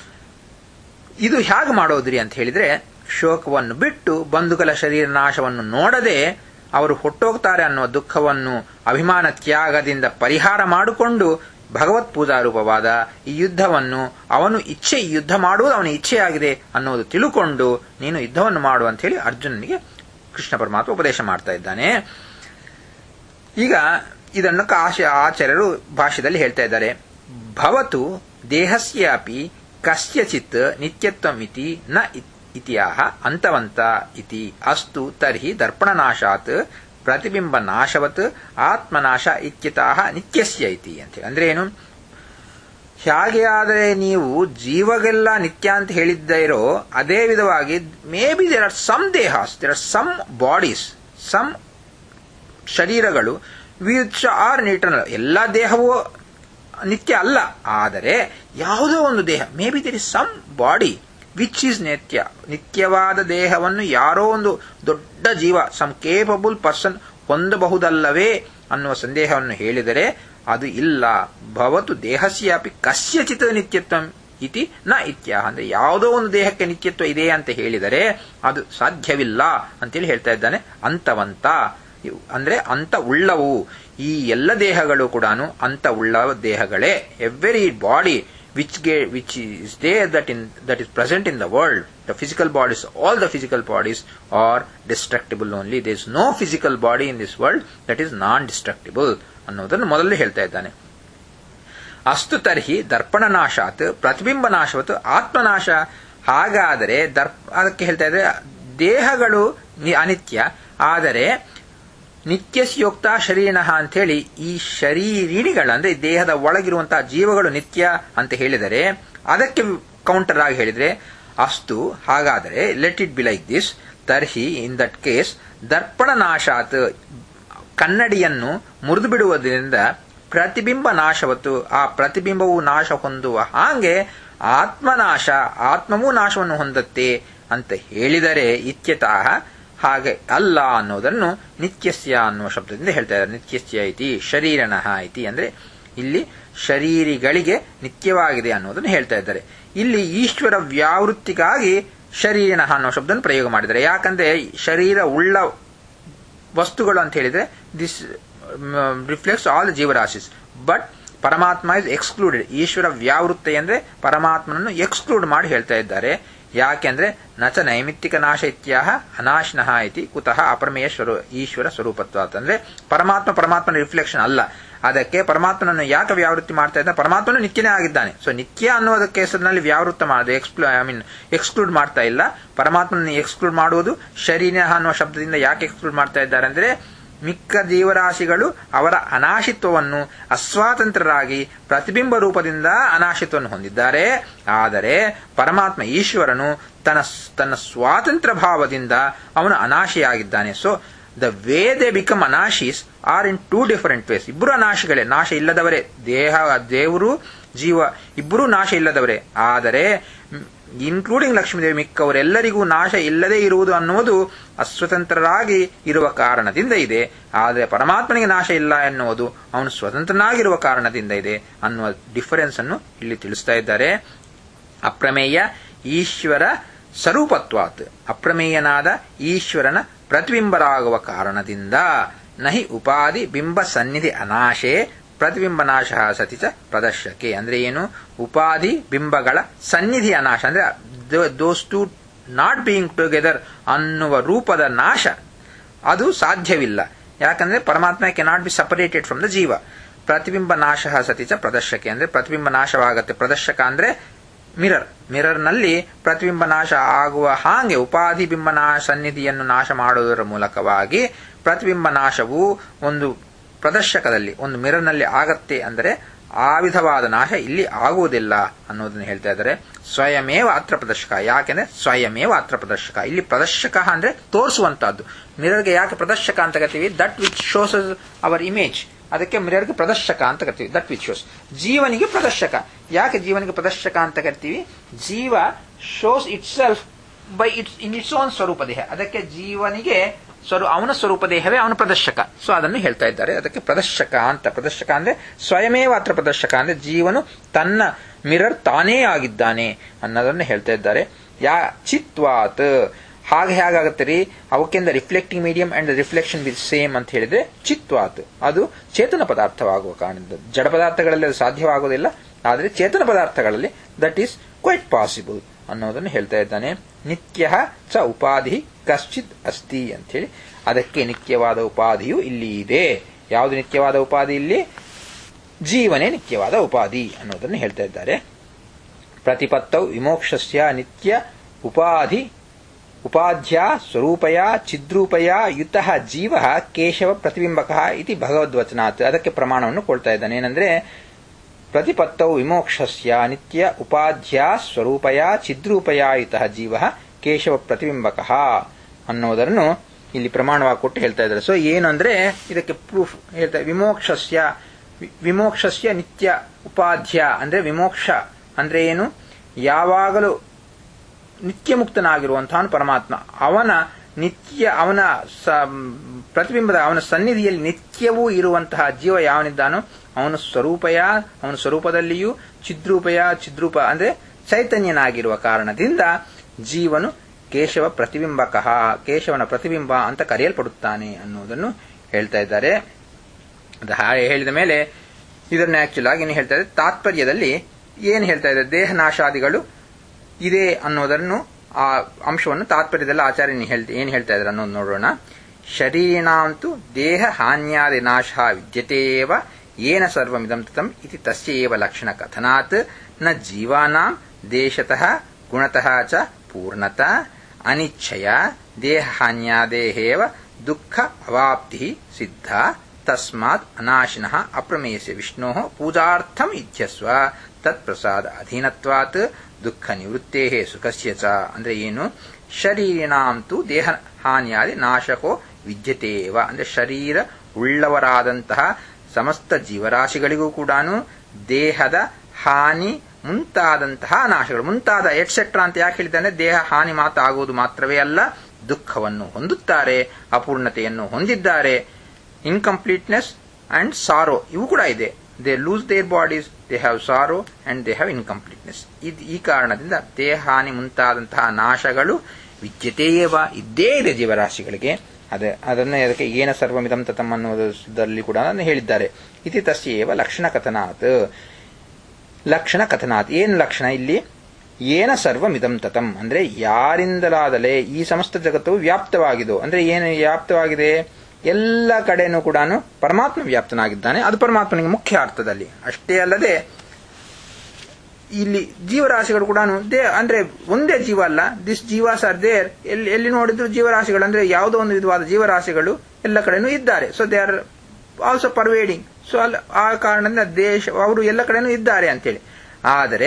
A: ಇದು ಹೇಗೆ ಮಾಡೋದ್ರಿ ಅಂತ ಹೇಳಿದ್ರೆ ಶೋಕವನ್ನು ಬಿಟ್ಟು ಬಂಧುಗಳ ಶರೀರ ನಾಶವನ್ನು ನೋಡದೆ ಅವರು ಹೊಟ್ಟೋಗ್ತಾರೆ ಅನ್ನುವ ದುಃಖವನ್ನು ಅಭಿಮಾನ ತ್ಯಾಗದಿಂದ ಪರಿಹಾರ ಮಾಡಿಕೊಂಡು ಭಗವತ್ ಪೂಜಾ ರೂಪವಾದ ಈ ಯುದ್ಧವನ್ನು ಅವನು ಇಚ್ಛೆ ಯುದ್ಧ ಮಾಡುವುದು ಅವನ ಇಚ್ಛೆಯಾಗಿದೆ ಅನ್ನೋದು ತಿಳುಕೊಂಡು ನೀನು ಯುದ್ಧವನ್ನು ಮಾಡು ಅಂತ ಹೇಳಿ ಅರ್ಜುನನಿಗೆ ಕೃಷ್ಣ ಪರಮಾತ್ಮ ಉಪದೇಶ ಮಾಡ್ತಾ ಇದ್ದಾನೆ ಈಗ ಇದನ್ನು ಕಾಶ ಆಚಾರ್ಯರು ಭಾಷ್ಯದಲ್ಲಿ ಹೇಳ್ತಾ ಇದ್ದಾರೆ ಭವತು ದೇಹಸ್ಯಾಪಿ ಕಸ್ಯಚಿತ್ ನಿತ್ಯತ್ವಮಿತಿ ನ ಇತಿಯಾಹ ಅಂತವಂತ ಇತಿ ಅಸ್ತು ತರ್ಹಿ ದರ್ಪಣನಾಶಾತ್ ಪ್ರತಿಬಿಂಬ ನಾಶವತ್ ಆತ್ಮನಾಶ ಇತ್ಯತಃ ನಿತ್ಯಸ್ಯ ಇತಿ ಅಂತ ಅಂದ್ರೆ ಏನು ಹೇಗೆ ಆದರೆ ನೀವು ಜೀವಗೆಲ್ಲ ನಿತ್ಯ ಅಂತ ಹೇಳಿದ್ದ ಇರೋ ಅದೇ ವಿಧವಾಗಿ may be there are some ದೇಹಾಸ್ there are some bodies some ಶರೀರಗಳು ವಿಚ್ ಆರ್ ನಿಟರ್ನಲ್ ಎಲ್ಲ ದೇಹವೂ ನಿತ್ಯ ಅಲ್ಲ ಆದರೆ ಯಾವುದೋ ಒಂದು ದೇಹ may be there is some body which is ನಿತ್ಯ ನಿತ್ಯವಾದ ದೇಹವನ್ನು ಯಾರೋ ಒಂದು ದೊಡ್ಡ ಜೀವ ಸಮ್ ಕೇಪಬಲ್ ಪರ್ಸನ್ ಹೊಂದಬಹುದಲ್ಲವೇ ಅನ್ನುವ ಸಂದೇಹವನ್ನು ಹೇಳಿದರೆ ಅದು ಇಲ್ಲ ಭವತು ದೇಹಸ್ಯಾಪಿ ಕಸ್ಯಚಿತ ನಿತ್ಯತ್ವ ಇತಿ ನ ಇತ್ಯ ಅಂದ್ರೆ ಯಾವುದೋ ಒಂದು ದೇಹಕ್ಕೆ ನಿತ್ಯತ್ವ ಇದೆ ಅಂತ ಹೇಳಿದರೆ ಅದು ಸಾಧ್ಯವಿಲ್ಲ ಅಂತೇಳಿ ಹೇಳ್ತಾ ಇದ್ದಾನೆ ಅಂತವಂತ ಅಂದ್ರೆ ಅಂತ ಉಳ್ಳವು ಈ ಎಲ್ಲ ದೇಹಗಳು ಕೂಡ ಅಂತ ಉಳ್ಳ ದೇಹಗಳೇ every body which ge- which is there that in that is present in the world the physical bodies all the physical bodies are destructible only there is no physical body in this world that is non destructible ಅನ್ನೋದನ್ನು ಮೊದಲೇ ಹೇಳ್ತಾ ಇದ್ದಾನೆ ಅಸ್ತು ತರ್ಹಿ ದರ್ಪಣ ನಾಶಾತ್ ಪ್ರತಿಬಿಂಬ ನಾಶವತ್ತು ಆತ್ಮನಾಶ ಹಾಗಾದರೆ ದರ್ಪ ಅದಕ್ಕೆ ಹೇಳ್ತಾ ಇದ್ರೆ ದೇಹಗಳು ನಿ- ಅನಿತ್ಯ ಆದರೆ ನಿತ್ಯಸ್ಯೋಕ್ತ ಶರೀರನ ಅಂತೇಳಿ ಈ ಶರೀರಿಣಿಗಳ ಅಂದ್ರೆ ಈ ದೇಹದ ಒಳಗಿರುವಂತಹ ಜೀವಗಳು ನಿತ್ಯ ಅಂತ ಹೇಳಿದರೆ ಅದಕ್ಕೆ ಕೌಂಟರ್ ಆಗಿ ಹೇಳಿದ್ರೆ ಅಸ್ತು ಹಾಗಾದರೆ let it be like this ತರ್ಹಿ ಇನ್ ದಟ್ ಕೇಸ್ ದರ್ಪಣ ನಾಶಾತ್ ಕನ್ನಡಿಯನ್ನು ಮುರಿದು ಬಿಡುವುದರಿಂದ ಪ್ರತಿಬಿಂಬ ನಾಶವತ್ತು ಆ ಪ್ರತಿಬಿಂಬವು ನಾಶ ಹೊಂದುವ ಹಾಗೆ ಆತ್ಮನಾಶ ಆತ್ಮವೂ ನಾಶವನ್ನು ಹೊಂದತ್ತೆ ಅಂತ ಹೇಳಿದರೆ ಇತ್ಯತಃ ಹಾಗೆ ಅಲ್ಲ ಅನ್ನೋದನ್ನು ನಿತ್ಯಸ್ಯ ಅನ್ನುವ ಶಬ್ದದಿಂದ ಹೇಳ್ತಾ ಇದ್ದಾರೆ ನಿತ್ಯಸ್ಯ ಇತಿ ಶರೀರನಃ ಇತಿ ಅಂದ್ರೆ ಇಲ್ಲಿ ಶರೀರಿಗಳಿಗೆ ನಿತ್ಯವಾಗಿದೆ ಅನ್ನೋದನ್ನು ಹೇಳ್ತಾ ಇದ್ದಾರೆ ಇಲ್ಲಿ ಈಶ್ವರ ವ್ಯಾವೃತ್ತಿಗಾಗಿ ಶರೀರನಃ ಅನ್ನೋ ಶಬ್ದವನ್ನು ಪ್ರಯೋಗ ಮಾಡಿದ್ದಾರೆ ಯಾಕಂದ್ರೆ ಶರೀರ ಉಳ್ಳ ವಸ್ತುಗಳು ಅಂತ ಹೇಳಿದ್ರೆ ದಿಸ್ ರಿಫ್ಲೆಕ್ಟ್ಸ್ ಆಲ್ ಜೀವರಾಶಿಸ್ ಬಟ್ ಪರಮಾತ್ಮ ಇಸ್ ಎಕ್ಸ್ಕ್ಲೂಡೆಡ್ ಈಶ್ವರ ವ್ಯಾವೃತ್ತ ಅಂದ್ರೆ ಪರಮಾತ್ಮನನ್ನು ಎಕ್ಸ್ಕ್ಲೂಡ್ ಮಾಡಿ ಹೇಳ್ತಾ ಇದ್ದಾರೆ ಯಾಕೆಂದ್ರೆ ನಚ ನೈಮಿತ್ತಿಕ ನಾಶ ಇತ್ಯಾಹ ಅನಾಶನಃ ಇತಿ ಕುತಃ ಅಪರಮೇಯ ಸ್ವರೂ ಈಶ್ವರ ಸ್ವರೂಪತ್ವಾತ್ ಅಂದ್ರೆ ಪರಮಾತ್ಮ ಪರಮಾತ್ಮನ ರಿಫ್ಲೆಕ್ಷನ್ ಅಲ್ಲ ಅದಕ್ಕೆ ಪರಮಾತ್ಮನನ್ನು ಯಾಕೆ ವ್ಯಾವೃತ್ತಿ ಮಾಡ್ತಾ ಇದ್ದಾನೆ ಪರಮಾತ್ಮನು ನಿತ್ಯನೇ ಆಗಿದ್ದಾನೆ ಸೊ ನಿತ್ಯ ಅನ್ನೋದಕ್ಕೆ ಹೆಸರಿನಲ್ಲಿ ವ್ಯಾವೃತ್ತ ಮಾಡದೆ ಎಕ್ಸ್ಪ್ಲೋ ಐ ಮೀನ್ ಎಕ್ಸ್ಕ್ಲೂಡ್ ಮಾಡ್ತಾ ಇಲ್ಲ ಪರಮಾತ್ಮನ ಎಕ್ಸ್ಕ್ಲೂಡ್ ಮಾಡುವುದು ಶರೀರ ಅನ್ನುವ ಶಬ್ದದಿಂದ ಯಾಕೆ ಎಕ್ಸ್ಕ್ಲೂಡ್ ಮಾಡ್ತಾ ಇದ್ದಾರೆ ಅಂದ್ರೆ ಮಿಕ್ಕ ಜೀವರಾಶಿಗಳು ಅವರ ಅನಾಶಿತ್ವವನ್ನು ಅಸ್ವಾತಂತ್ರ್ಯರಾಗಿ ಪ್ರತಿಬಿಂಬ ರೂಪದಿಂದ ಅನಾಶಿತ್ವವನ್ನು ಹೊಂದಿದ್ದಾರೆ ಆದರೆ ಪರಮಾತ್ಮ ಈಶ್ವರನು ತನ್ನ ತನ್ನ ಸ್ವಾತಂತ್ರ್ಯ ಭಾವದಿಂದ ಅವನು ಅನಾಶಿಯಾಗಿದ್ದಾನೆ so the way they become ಅನಾಶೀಸ್ are in two different ways ಇಬ್ಬರು ಅನಾಶಿಗಳೇ ನಾಶ ಇಲ್ಲದವರೇ ದೇಹ ದೇವರು ಜೀವ ಇಬ್ಬರೂ ನಾಶ ಇಲ್ಲದವರೇ ಆದರೆ ಇನ್ಕ್ಲೂಡಿಂಗ್ ಲಕ್ಷ್ಮೀದೇವಿ ಮಿಕ್ಕವರೆಲ್ಲರಿಗೂ ನಾಶ ಇಲ್ಲದೇ ಇರುವುದು ಅನ್ನುವುದು ಅಸ್ವತಂತ್ರರಾಗಿ ಇರುವ ಕಾರಣದಿಂದ ಇದೆ ಆದರೆ ಪರಮಾತ್ಮನಿಗೆ ನಾಶ ಇಲ್ಲ ಎನ್ನುವುದು ಅವನು ಸ್ವತಂತ್ರನಾಗಿರುವ ಕಾರಣದಿಂದ ಇದೆ ಅನ್ನುವ ಡಿಫರೆನ್ಸ್ ಅನ್ನು ಇಲ್ಲಿ ತಿಳಿಸ್ತಾ ಇದ್ದಾರೆ ಅಪ್ರಮೇಯ ಈಶ್ವರ ಸ್ವರೂಪತ್ವಾತ್ ಅಪ್ರಮೇಯನಾದ ಈಶ್ವರನ ಪ್ರತಿಬಿಂಬರಾಗುವ ಕಾರಣದಿಂದ ನಹಿ ಉಪಾಧಿ ಬಿಂಬ ಸನ್ನಿಧಿ ಅನಾಶೆ ಪ್ರತಿಬಿಂಬ ನಾಶ ಸತಿ ಚ ಪ್ರದರ್ಶಕೆ ಅಂದ್ರೆ ಏನು ಉಪಾಧಿ ಬಿಂಬಗಳ ಸನ್ನಿಧಿ ಅನಾಶ ಅಂದ್ರೆ those two not being together ಅನ್ನುವ ರೂಪದ ನಾಶ ಅದು ಸಾಧ್ಯವಿಲ್ಲ ಯಾಕಂದ್ರೆ ಪರಮಾತ್ಮ cannot be separated from the ಜೀವ ಪ್ರತಿಬಿಂಬ ನಾಶ ಸತಿ ಚ ಪ್ರದರ್ಶಕೆ ಅಂದ್ರೆ ಪ್ರತಿಬಿಂಬ ನಾಶವಾಗತ್ತೆ ಪ್ರದರ್ಶಕ ಅಂದ್ರೆ ಮಿರರ್ ಮಿರರ್ನಲ್ಲಿ ಪ್ರತಿಬಿಂಬ ನಾಶ ಆಗುವ ಹಾಗೆ ಉಪಾಧಿ ಬಿಂಬ ನಾಶ ಸನ್ನಿಧಿಯನ್ನು ನಾಶ ಮಾಡುವುದರ ಮೂಲಕವಾಗಿ ಪ್ರತಿಬಿಂಬ ನಾಶವು ಒಂದು ಪ್ರದರ್ಶಕದಲ್ಲಿ ಒಂದು ಮಿರರ್ನಲ್ಲಿ ಆಗತ್ತೆ ಅಂದರೆ ಆ ವಿಧವಾದ ನಾಶ ಇಲ್ಲಿ ಆಗುವುದಿಲ್ಲ ಅನ್ನೋದನ್ನು ಹೇಳ್ತಾ ಇದ್ದಾರೆ ಸ್ವಯಮೇವ ಅತ್ರ ಪ್ರದರ್ಶಕ ಯಾಕೆಂದ್ರೆ ಸ್ವಯಮೇವ ಅತ್ರ ಪ್ರದರ್ಶಕ ಇಲ್ಲಿ ಪ್ರದರ್ಶಕ ಅಂದ್ರೆ ತೋರಿಸುವಂತಹದ್ದು ಮಿರರ್ಗೆ ಯಾಕೆ ಪ್ರದರ್ಶಕ ಅಂತ ಕರಿತೀವಿ that which shows our image ಅದಕ್ಕೆ ಮಿರರ್ಗೆ ಪ್ರದರ್ಶಕ ಅಂತ ಕರಿತೀವಿ ದಟ್ ವಿಚ್ ಶೋಸ್ ಜೀವನಿಗೆ ಪ್ರದರ್ಶಕ ಯಾಕೆ ಜೀವನಿಗೆ ಪ್ರದರ್ಶಕ ಅಂತ ಕರಿತೀವಿ ಜೀವ shows itself by its in its own ಸ್ವರೂಪ ದೇಹ ಅದಕ್ಕೆ ಜೀವನಿಗೆ ಸ್ವರೂ ಅವನ ಸ್ವರೂಪ ದೇಹವೇ ಅವನ ಪ್ರದರ್ಶಕ ಸೊ ಅದನ್ನು ಹೇಳ್ತಾ ಇದ್ದಾರೆ ಅದಕ್ಕೆ ಪ್ರದರ್ಶಕ ಅಂತ ಪ್ರದರ್ಶಕ ಅಂದ್ರೆ ಸ್ವಯಮೇವ ಅತ್ರ ಪ್ರದರ್ಶಕ ಅಂದ್ರೆ ಜೀವನು ತನ್ನ ಮಿರರ್ ತಾನೇ ಆಗಿದ್ದಾನೆ ಅನ್ನೋದನ್ನು ಹೇಳ್ತಾ ಇದ್ದಾರೆ ಯಾ ಚಿತ್ವಾತ್ ಹಾಗೆ ಹೇಗಾಗುತ್ತೆ ರೀ ಅವಕ್ಕಿಂತ reflecting medium and reflection with same ಅಂತ ಹೇಳಿದ್ರೆ ಚಿತ್ವಾತ್ ಅದು ಚೇತನ ಪದಾರ್ಥವಾಗುವ ಕಾರಣದಿಂದ ಜಡ ಪದಾರ್ಥಗಳಲ್ಲಿ ಅದು ಸಾಧ್ಯವಾಗುವುದಿಲ್ಲ ಆದರೆ ಚೇತನ ಪದಾರ್ಥಗಳಲ್ಲಿ ದಟ್ ಈಸ್ ಕ್ವೈಟ್ ಪಾಸಿಬಲ್ ಅನ್ನೋದನ್ನು ಹೇಳ್ತಾ ಇದ್ದಾನೆ ನಿತ್ಯ ಚ ಉಪಾಧಿ ಕಶ್ಚಿತ್ ಅಸ್ತಿ ಅಂಥೇಳಿ ಅದಕ್ಕೆ ನಿತ್ಯವಾದ ಉಪಾಧಿಯು ಇಲ್ಲಿ ಇದೆ ಯಾವುದು ನಿತ್ಯವಾದ ಉಪಾಧಿ ಇಲ್ಲಿ ಜೀವನೇ ನಿತ್ಯವಾದ ಉಪಾಧಿ ಅನ್ನೋದನ್ನು ಹೇಳ್ತಾ ಇದ್ದಾರೆ ಪ್ರತಿಪತ್ತೌ ವಿಮೋಕ್ಷಸ್ಯ ನಿತ್ಯ ಉಪಾಧಿ ಉಪಾಧ್ಯ ಸ್ವರೂಪಯ ಚಿದ್ರೂಪಯ ಯುತಃ ಜೀವ ಕೇಶವ ಪ್ರತಿಬಿಂಬಕ ಇತಿ ಭಗವದ್ವಚನಾತ್ ಅದಕ್ಕೆ ಪ್ರಮಾಣವನ್ನು ಕೊಡ್ತಾ ಇದ್ದಾನೆ ಏನಂದ್ರೆ ಪ್ರತಿಪತ್ತೌ ವಿಮೋಕ್ಷಸ್ಯ ನಿತ್ಯ ಉಪಾಧ್ಯ ಸ್ವರೂಪಯ ಚಿದ್ರೂಪಯ ಯುತಃ ಜೀವ ಕೇಶವ ಪ್ರತಿಬಿಂಬಕ ಅನ್ನೋದನ್ನು ಇಲ್ಲಿ ಪ್ರಮಾಣವಾಗಿ ಕೊಟ್ಟು ಹೇಳ್ತಾ ಇದ್ದಾರೆ ಸೊ ಏನು ಅಂದ್ರೆ ಇದಕ್ಕೆ ಪ್ರೂಫ್ ಹೇಳ್ತಾರೆ ವಿಮೋಕ್ಷಸ್ಯ ವಿಮೋಕ್ಷಸ್ಯ ನಿತ್ಯ ಉಪಾಧ್ಯ ಅಂದ್ರೆ ವಿಮೋಕ್ಷ ಅಂದ್ರೆ ಏನು ಯಾವಾಗಲೂ ನಿತ್ಯ ಮುಕ್ತನಾಗಿರುವಂತಹ ಪರಮಾತ್ಮ ಅವನ ನಿತ್ಯ ಅವನ ಪ್ರತಿಬಿಂಬದ ಅವನ ಸನ್ನಿಧಿಯಲ್ಲಿ ನಿತ್ಯವೂ ಇರುವಂತಹ ಜೀವ ಯಾವನಿದ್ದಾನೋ ಅವನು ಸ್ವರೂಪಯ ಅವನ ಸ್ವರೂಪದಲ್ಲಿಯೂ ಚಿದ್ರೂಪಯ ಚಿದ್ರೂಪ ಅಂದ್ರೆ ಚೈತನ್ಯನಾಗಿರುವ ಕಾರಣದಿಂದ ಜೀವನು ಕೇಶವ ಪ್ರತಿಬಿಂಬಕ ಕೇಶವನ ಪ್ರತಿಬಿಂಬ ಅಂತ ಕರೆಯಲ್ಪಡುತ್ತಾನೆ ಅನ್ನುವುದನ್ನು ಹೇಳ್ತಾ ಇದ್ದಾರೆ ಅದು ಹಾಗೆ ಹೇಳಿದ ಮೇಲೆ ಇದನ್ನ ಆಕ್ಚುಲ್ ಆಗಿ ಏನು ಹೇಳ್ತಾ ಇದೆ ತಾತ್ಪರ್ಯದಲ್ಲಿ ಏನು ಹೇಳ್ತಾ ಇದೆ ದೇಹನಾಶಾದಿಗಳು ಇದೆ ಅನ್ನೋದನ್ನು ಆ ಅಂಶವನ್ನು ತಾತ್ಪರ್ಯದಲ್ಲಿ ಆಚಾರ್ಯ ಹೇಳ್ತಾ ಏನು ಹೇಳ್ತಾ ಇದ್ದಾರೆ ಅನ್ನೋದು ನೋಡೋಣ ಶರೀರಿಣಾಂತು ದೇಹ ಹಾನ್ಯಾದಿ ನಾಶ ವಿದ್ಯತೆಯೇವ ಏನ ಸರ್ವಮಿದಂ ತತಂ ಇತಿ ತಸ್ಯೇವ ಲಕ್ಷಣ ಕಥನಾತ್ ನ ಜೀವಾನಾಂ ದೇಶತಃ ಗುಣತಃ ಚ ಪೂರ್ಣತ ಅನಿಚ್ಛಯ ದೇಹ ಹಾನ್ಯಾದೇಹೇವ ದುಃಖ ಅವಾಪ್ತಿ ಸಿದ್ಧ ತಸ್ಮಾತ್ ಅನಾಶಿನಃ ಅಪ್ರಮೇಯಸ್ಯ ವಿಷ್ಣೋ ಪೂಜಾರ್ಥಂ ಇತ್ಯಸ್ವ ತತ್ಪ್ರಸಾದ ಅಧೀನತ್ವಾತ್ ದುಃಖ ನಿವೃತ್ತೇ ಸುಖಸ್ಯ ಚ ಅಂದ್ರೆ ಏನು ಶರೀರಿಣಾಂತು ದೇಹ ಹಾನಿಯಾದಿ ನಾಶಕೋ ವಿದ್ಯತೆಯೇವ ಅಂದ್ರೆ ಶರೀರ ಉಳ್ಳವರಾದಂತಹ ಸಮಸ್ತ ಜೀವರಾಶಿಗಳಿಗೂ ಕೂಡ ದೇಹದ ಹಾನಿ ಮುಂತಾದಂತಹ ನಾಶಗಳು ಮುಂತಾದ ಎಟ್ಸೆಟ್ರಾ ಅಂತ ಯಾಕೆ ಹೇಳಿದ್ದಾನೆ ದೇಹ ಹಾನಿ ಮಾತ್ರ ಆಗುವುದು ಮಾತ್ರವೇ ಅಲ್ಲ ದುಃಖವನ್ನು ಹೊಂದುತ್ತಾರೆ ಅಪೂರ್ಣತೆಯನ್ನು ಹೊಂದಿದ್ದಾರೆ ಇನ್ಕಂಪ್ಲೀಟ್ನೆಸ್ ಅಂಡ್ ಸಾರೋ ಇವು ಕೂಡ ಇದೆ they lose their bodies they have sorrow and they have incompleteness ಇದು ಈ ಕಾರಣದಿಂದ ದೇಹ ಹಾನಿ ಮುಂತಾದಂತಹ ನಾಶಗಳು ವಿದ್ಯತೆಯೇವ ಇದ್ದೇ ಇದೆ ಜೀವರಾಶಿಗಳಿಗೆ ಅದೇ ಅದನ್ನು ಅದಕ್ಕೆ ಏನ ಸರ್ವಮಿದಂ ತತಂ ಅನ್ನೋದರಲ್ಲಿ ಕೂಡ ಹೇಳಿದ್ದಾರೆ ಇತಿ ತಸ್ಯೇವ ಲಕ್ಷಣ ಕಥನಾತ್ ಲಕ್ಷಣ ಕಥನಾತ್ ಏನು ಲಕ್ಷಣ ಇಲ್ಲಿ ಏನ ಸರ್ವಮಿದಂ ತತಂ ಅಂದ್ರೆ ಯಾರಿಂದಲಾದಲೇ ಈ ಸಮಸ್ತ ಜಗತ್ತು ವ್ಯಾಪ್ತವಾಗಿದೋ ಅಂದ್ರೆ ಏನು ವ್ಯಾಪ್ತವಾಗಿದೆ ಎಲ್ಲ ಕಡೆನೂ ಕೂಡ ಪರಮಾತ್ಮ ವ್ಯಾಪ್ತನಾಗಿದ್ದಾನೆ ಅದು ಪರಮಾತ್ಮನಿಗೆ ಮುಖ್ಯ ಅರ್ಥದಲ್ಲಿ ಅಷ್ಟೇ ಅಲ್ಲದೆ ಇಲ್ಲಿ ಜೀವರಾಶಿಗಳು ಕೂಡ ದೇ ಅಂದ್ರೆ ಒಂದೇ ಜೀವ ಅಲ್ಲ ದಿಸ್ ಜೀವಾಸ್ ಆರ್ ದೇರ್ ಎಲ್ಲಿ ಎಲ್ಲಿ ನೋಡಿದ್ರು ಜೀವರಾಶಿಗಳು ಅಂದ್ರೆ ಯಾವುದೋ ಒಂದು ವಿಧವಾದ ಜೀವರಾಶಿಗಳು ಎಲ್ಲ ಕಡೆನೂ ಇದ್ದಾರೆ so they are also pervading so ಅಲ್ಲ ಆ ಕಾರಣದಿಂದ ದೇಶ ಅವರು ಎಲ್ಲ ಕಡೆನೂ ಇದ್ದಾರೆ ಅಂತೇಳಿ ಆದರೆ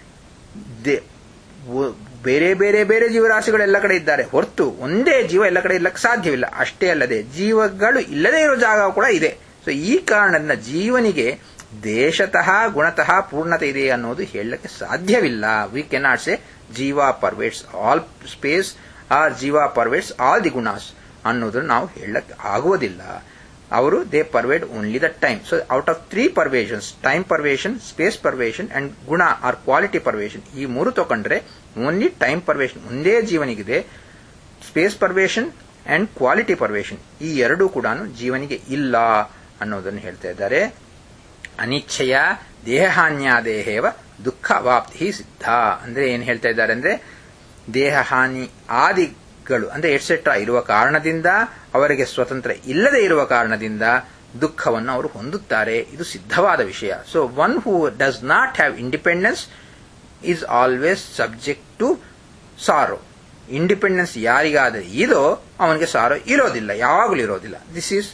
A: ಬೇರೆ ಬೇರೆ ಬೇರೆ ಜೀವರಾಶಿಗಳು ಎಲ್ಲ ಕಡೆ ಇದ್ದಾರೆ ಹೊರತು ಒಂದೇ ಜೀವ ಎಲ್ಲ ಕಡೆ ಇಲ್ಲಕ್ಕೆ ಸಾಧ್ಯವಿಲ್ಲ ಅಷ್ಟೇ ಅಲ್ಲದೆ ಜೀವಗಳು ಇಲ್ಲದೇ ಇರೋ ಜಾಗ ಕೂಡ ಇದೆ ಸೊ ಈ ಕಾರಣದಿಂದ ಜೀವನಿಗೆ ದೇಶತಃ ಗುಣತಃ ಪೂರ್ಣತೆ ಇದೆ ಅನ್ನೋದು ಹೇಳಕ್ಕೆ ಸಾಧ್ಯವಿಲ್ಲ ವಿ ಕೆನಾಟ್ ಸೆ ಜೀವ ಪರ್ವೇಟ್ಸ್ ಆಲ್ ಸ್ಪೇಸ್ ಆರ್ ಜೀವ ಪರ್ವೇಟ್ಸ್ ಆಲ್ ದಿ ಗುಣಾಸ್ ಅನ್ನೋದನ್ನು ನಾವು ಹೇಳಕ್ಕೆ ಆಗುವುದಿಲ್ಲ ಅವರು they pervade only the time so out of three pervasions time pervasion space pervasion and ಗುಣ ಆರ್ ಕ್ವಾಲಿಟಿ ಪರ್ವೇಷನ್ ಈ ಮೂರು ತಗೊಂಡ್ರೆ ಓನ್ಲಿ ಟೈಮ್ ಪರ್ವೇಷನ್ ಒಂದೇ ಜೀವನಿಗಿದೆ space pervasion and quality pervasion ಈ ಎರಡೂ ಕೂಡ ಜೀವನಿಗೆ ಇಲ್ಲ ಅನ್ನೋದನ್ನು ಹೇಳ್ತಾ ಇದ್ದಾರೆ ಅನಿಚ್ಛೆಯ ದೇಹಹಾನ್ಯಾದೇಹೇವ ದುಃಖ ಅವಾಪ್ತಿ ಸಿದ್ಧ ಅಂದ್ರೆ ಏನ್ ಹೇಳ್ತಾ ಇದ್ದಾರೆ ಅಂದ್ರೆ ದೇಹ ಹಾನಿ ಆದಿಗಳು ಅಂದ್ರೆ ಎಟ್ಸೆಟ್ರಾ ಇರುವ ಕಾರಣದಿಂದ ಅವರಿಗೆ ಸ್ವತಂತ್ರ ಇಲ್ಲದೆ ಇರುವ ಕಾರಣದಿಂದ ದುಃಖವನ್ನು ಅವರು ಹೊಂದುತ್ತಾರೆ ಇದು ಸಿದ್ಧವಾದ ವಿಷಯ so one who does not have independence is always subject to sorrow independence ಯಾರಿಗಾದರೆ ಇದೋ ಅವನಿಗೆ ಸಾರೋ ಇರೋದಿಲ್ಲ ಯಾವಾಗಲೂ ಇರೋದಿಲ್ಲ ದಿಸ್ ಈಸ್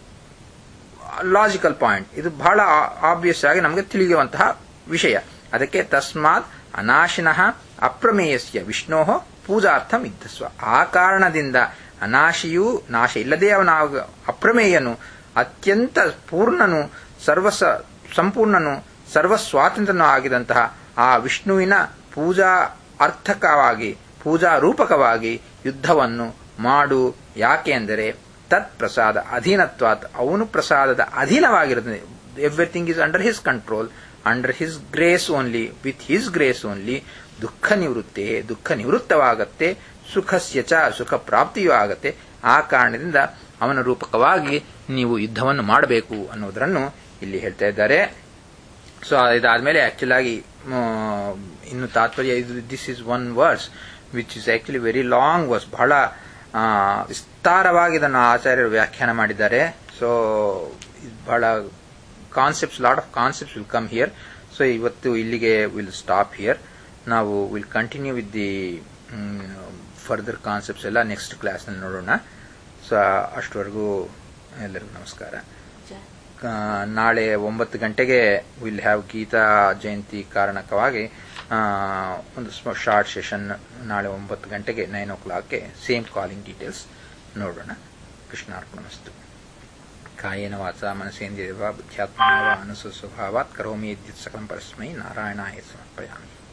A: ಲಾಜಿಕಲ್ ಪಾಯಿಂಟ್ ಇದು ಬಹಳ ಆಬ್ವಿಯಸ್ ಆಗಿ ನಮಗೆ ತಿಳಿಯುವಂತಹ ವಿಷಯ ಅದಕ್ಕೆ ತಸ್ಮಾತ್ ಅನಾಶಿನಃ ಅಪ್ರಮೇಯಸ್ಯ ವಿಷ್ಣೋ ಪೂಜಾರ್ಥಂ ಇದ್ದಸ್ವ ಆ ಕಾರಣದಿಂದ ಅನಾಶಿಯೂ ನಾಶ ಇಲ್ಲದೆ ಅವನ ಅಪ್ರಮೇಯನು ಅತ್ಯಂತ ಪೂರ್ಣನು ಸರ್ವ ಸಂಪೂರ್ಣನು ಸರ್ವ ಸ್ವಾತಂತ್ರ್ಯನು ಆಗಿದಂತಹ ಆ ವಿಷ್ಣುವಿನ ಪೂಜಾ ಅರ್ಥಕವಾಗಿ ಪೂಜಾ ರೂಪಕವಾಗಿ ಯುದ್ಧವನ್ನು ಮಾಡು ಯಾಕೆ ಅಂದರೆ ತತ್ ಪ್ರಸಾದ ಅಧೀನತ್ವಾತ್ ಅವನು ಪ್ರಸಾದದ ಅಧೀನವಾಗಿರುತ್ತದೆ everything is under his control under his grace only with his grace only ದುಃಖ ನಿವೃತ್ತೆ ದುಃಖ ನಿವೃತ್ತವಾಗತ್ತೆ ಸುಖಸ್ಯ ಚ ಸುಖ ಪ್ರಾಪ್ತಿಯೂ ಆಗತ್ತೆ ಆ ಕಾರಣದಿಂದ ಅವನ ರೂಪಕವಾಗಿ ನೀವು ಯುದ್ಧವನ್ನು ಮಾಡಬೇಕು ಅನ್ನೋದನ್ನು ಇಲ್ಲಿ ಹೇಳ್ತಾ ಇದ್ದಾರೆ ಸೊ ಇದಾದ್ಮೇಲೆ ಆಕ್ಚುಲ್ ಆಗಿ ಇನ್ನು ತಾತ್ಪರ್ಯ ಇದು this is one verse which is actually very long verse ಬಹಳ ವಿಸ್ತಾರವಾಗಿ ಇದನ್ನು ಆಚಾರ್ಯರು ವ್ಯಾಖ್ಯಾನ ಮಾಡಿದ್ದಾರೆ ಸೊ ಬಹಳ concepts lot of concepts will come here so ಇವತ್ತು ಇಲ್ಲಿಗೆ ವಿಲ್ ಸ್ಟಾಪ್ ಹಿಯರ್ ನಾವು will continue with the further concepts ಎಲ್ಲ ನೆಕ್ಸ್ಟ್ ಕ್ಲಾಸ್ನಲ್ಲಿ ನೋಡೋಣ ಸೊ ಅಷ್ಟವರೆಗೂ ಎಲ್ಲರಿಗೂ ನಮಸ್ಕಾರ ನಾಳೆ ಒಂಬತ್ತು ಗಂಟೆಗೆ ವಿಲ್ ಹ್ಯಾವ್ ಗೀತಾ ಜಯಂತಿ ಕಾರಣಕವಾಗಿ ಒಂದು ಶಾರ್ಟ್ ಸೆಷನ್ ನಾಳೆ ಒಂಬತ್ತು ಗಂಟೆಗೆ ನೈನ್ ಓ ಕ್ಲಾಕ್ಗೆ ಸೇಮ್ ಕಾಲಿಂಗ್ ಡೀಟೇಲ್ಸ್ ನೋಡೋಣ ಕೃಷ್ಣಾರ್ಪಣಮಸ್ತು ಕಾಯೇನ ವಾಚ ಮನಸೇಂದ್ರಿಯ ಬುದ್ಧ್ಯಾತ್ಮ ಅನುಸ್ವಭಾವಾತ್ ಕರೋಮಿ ಯದ್ಯತ್ ಸಕಲಂ ಪರಸ್ಮೈ ನಾರಾಯಣಾಯ ಸಮರ್ಪಯಾಮಿ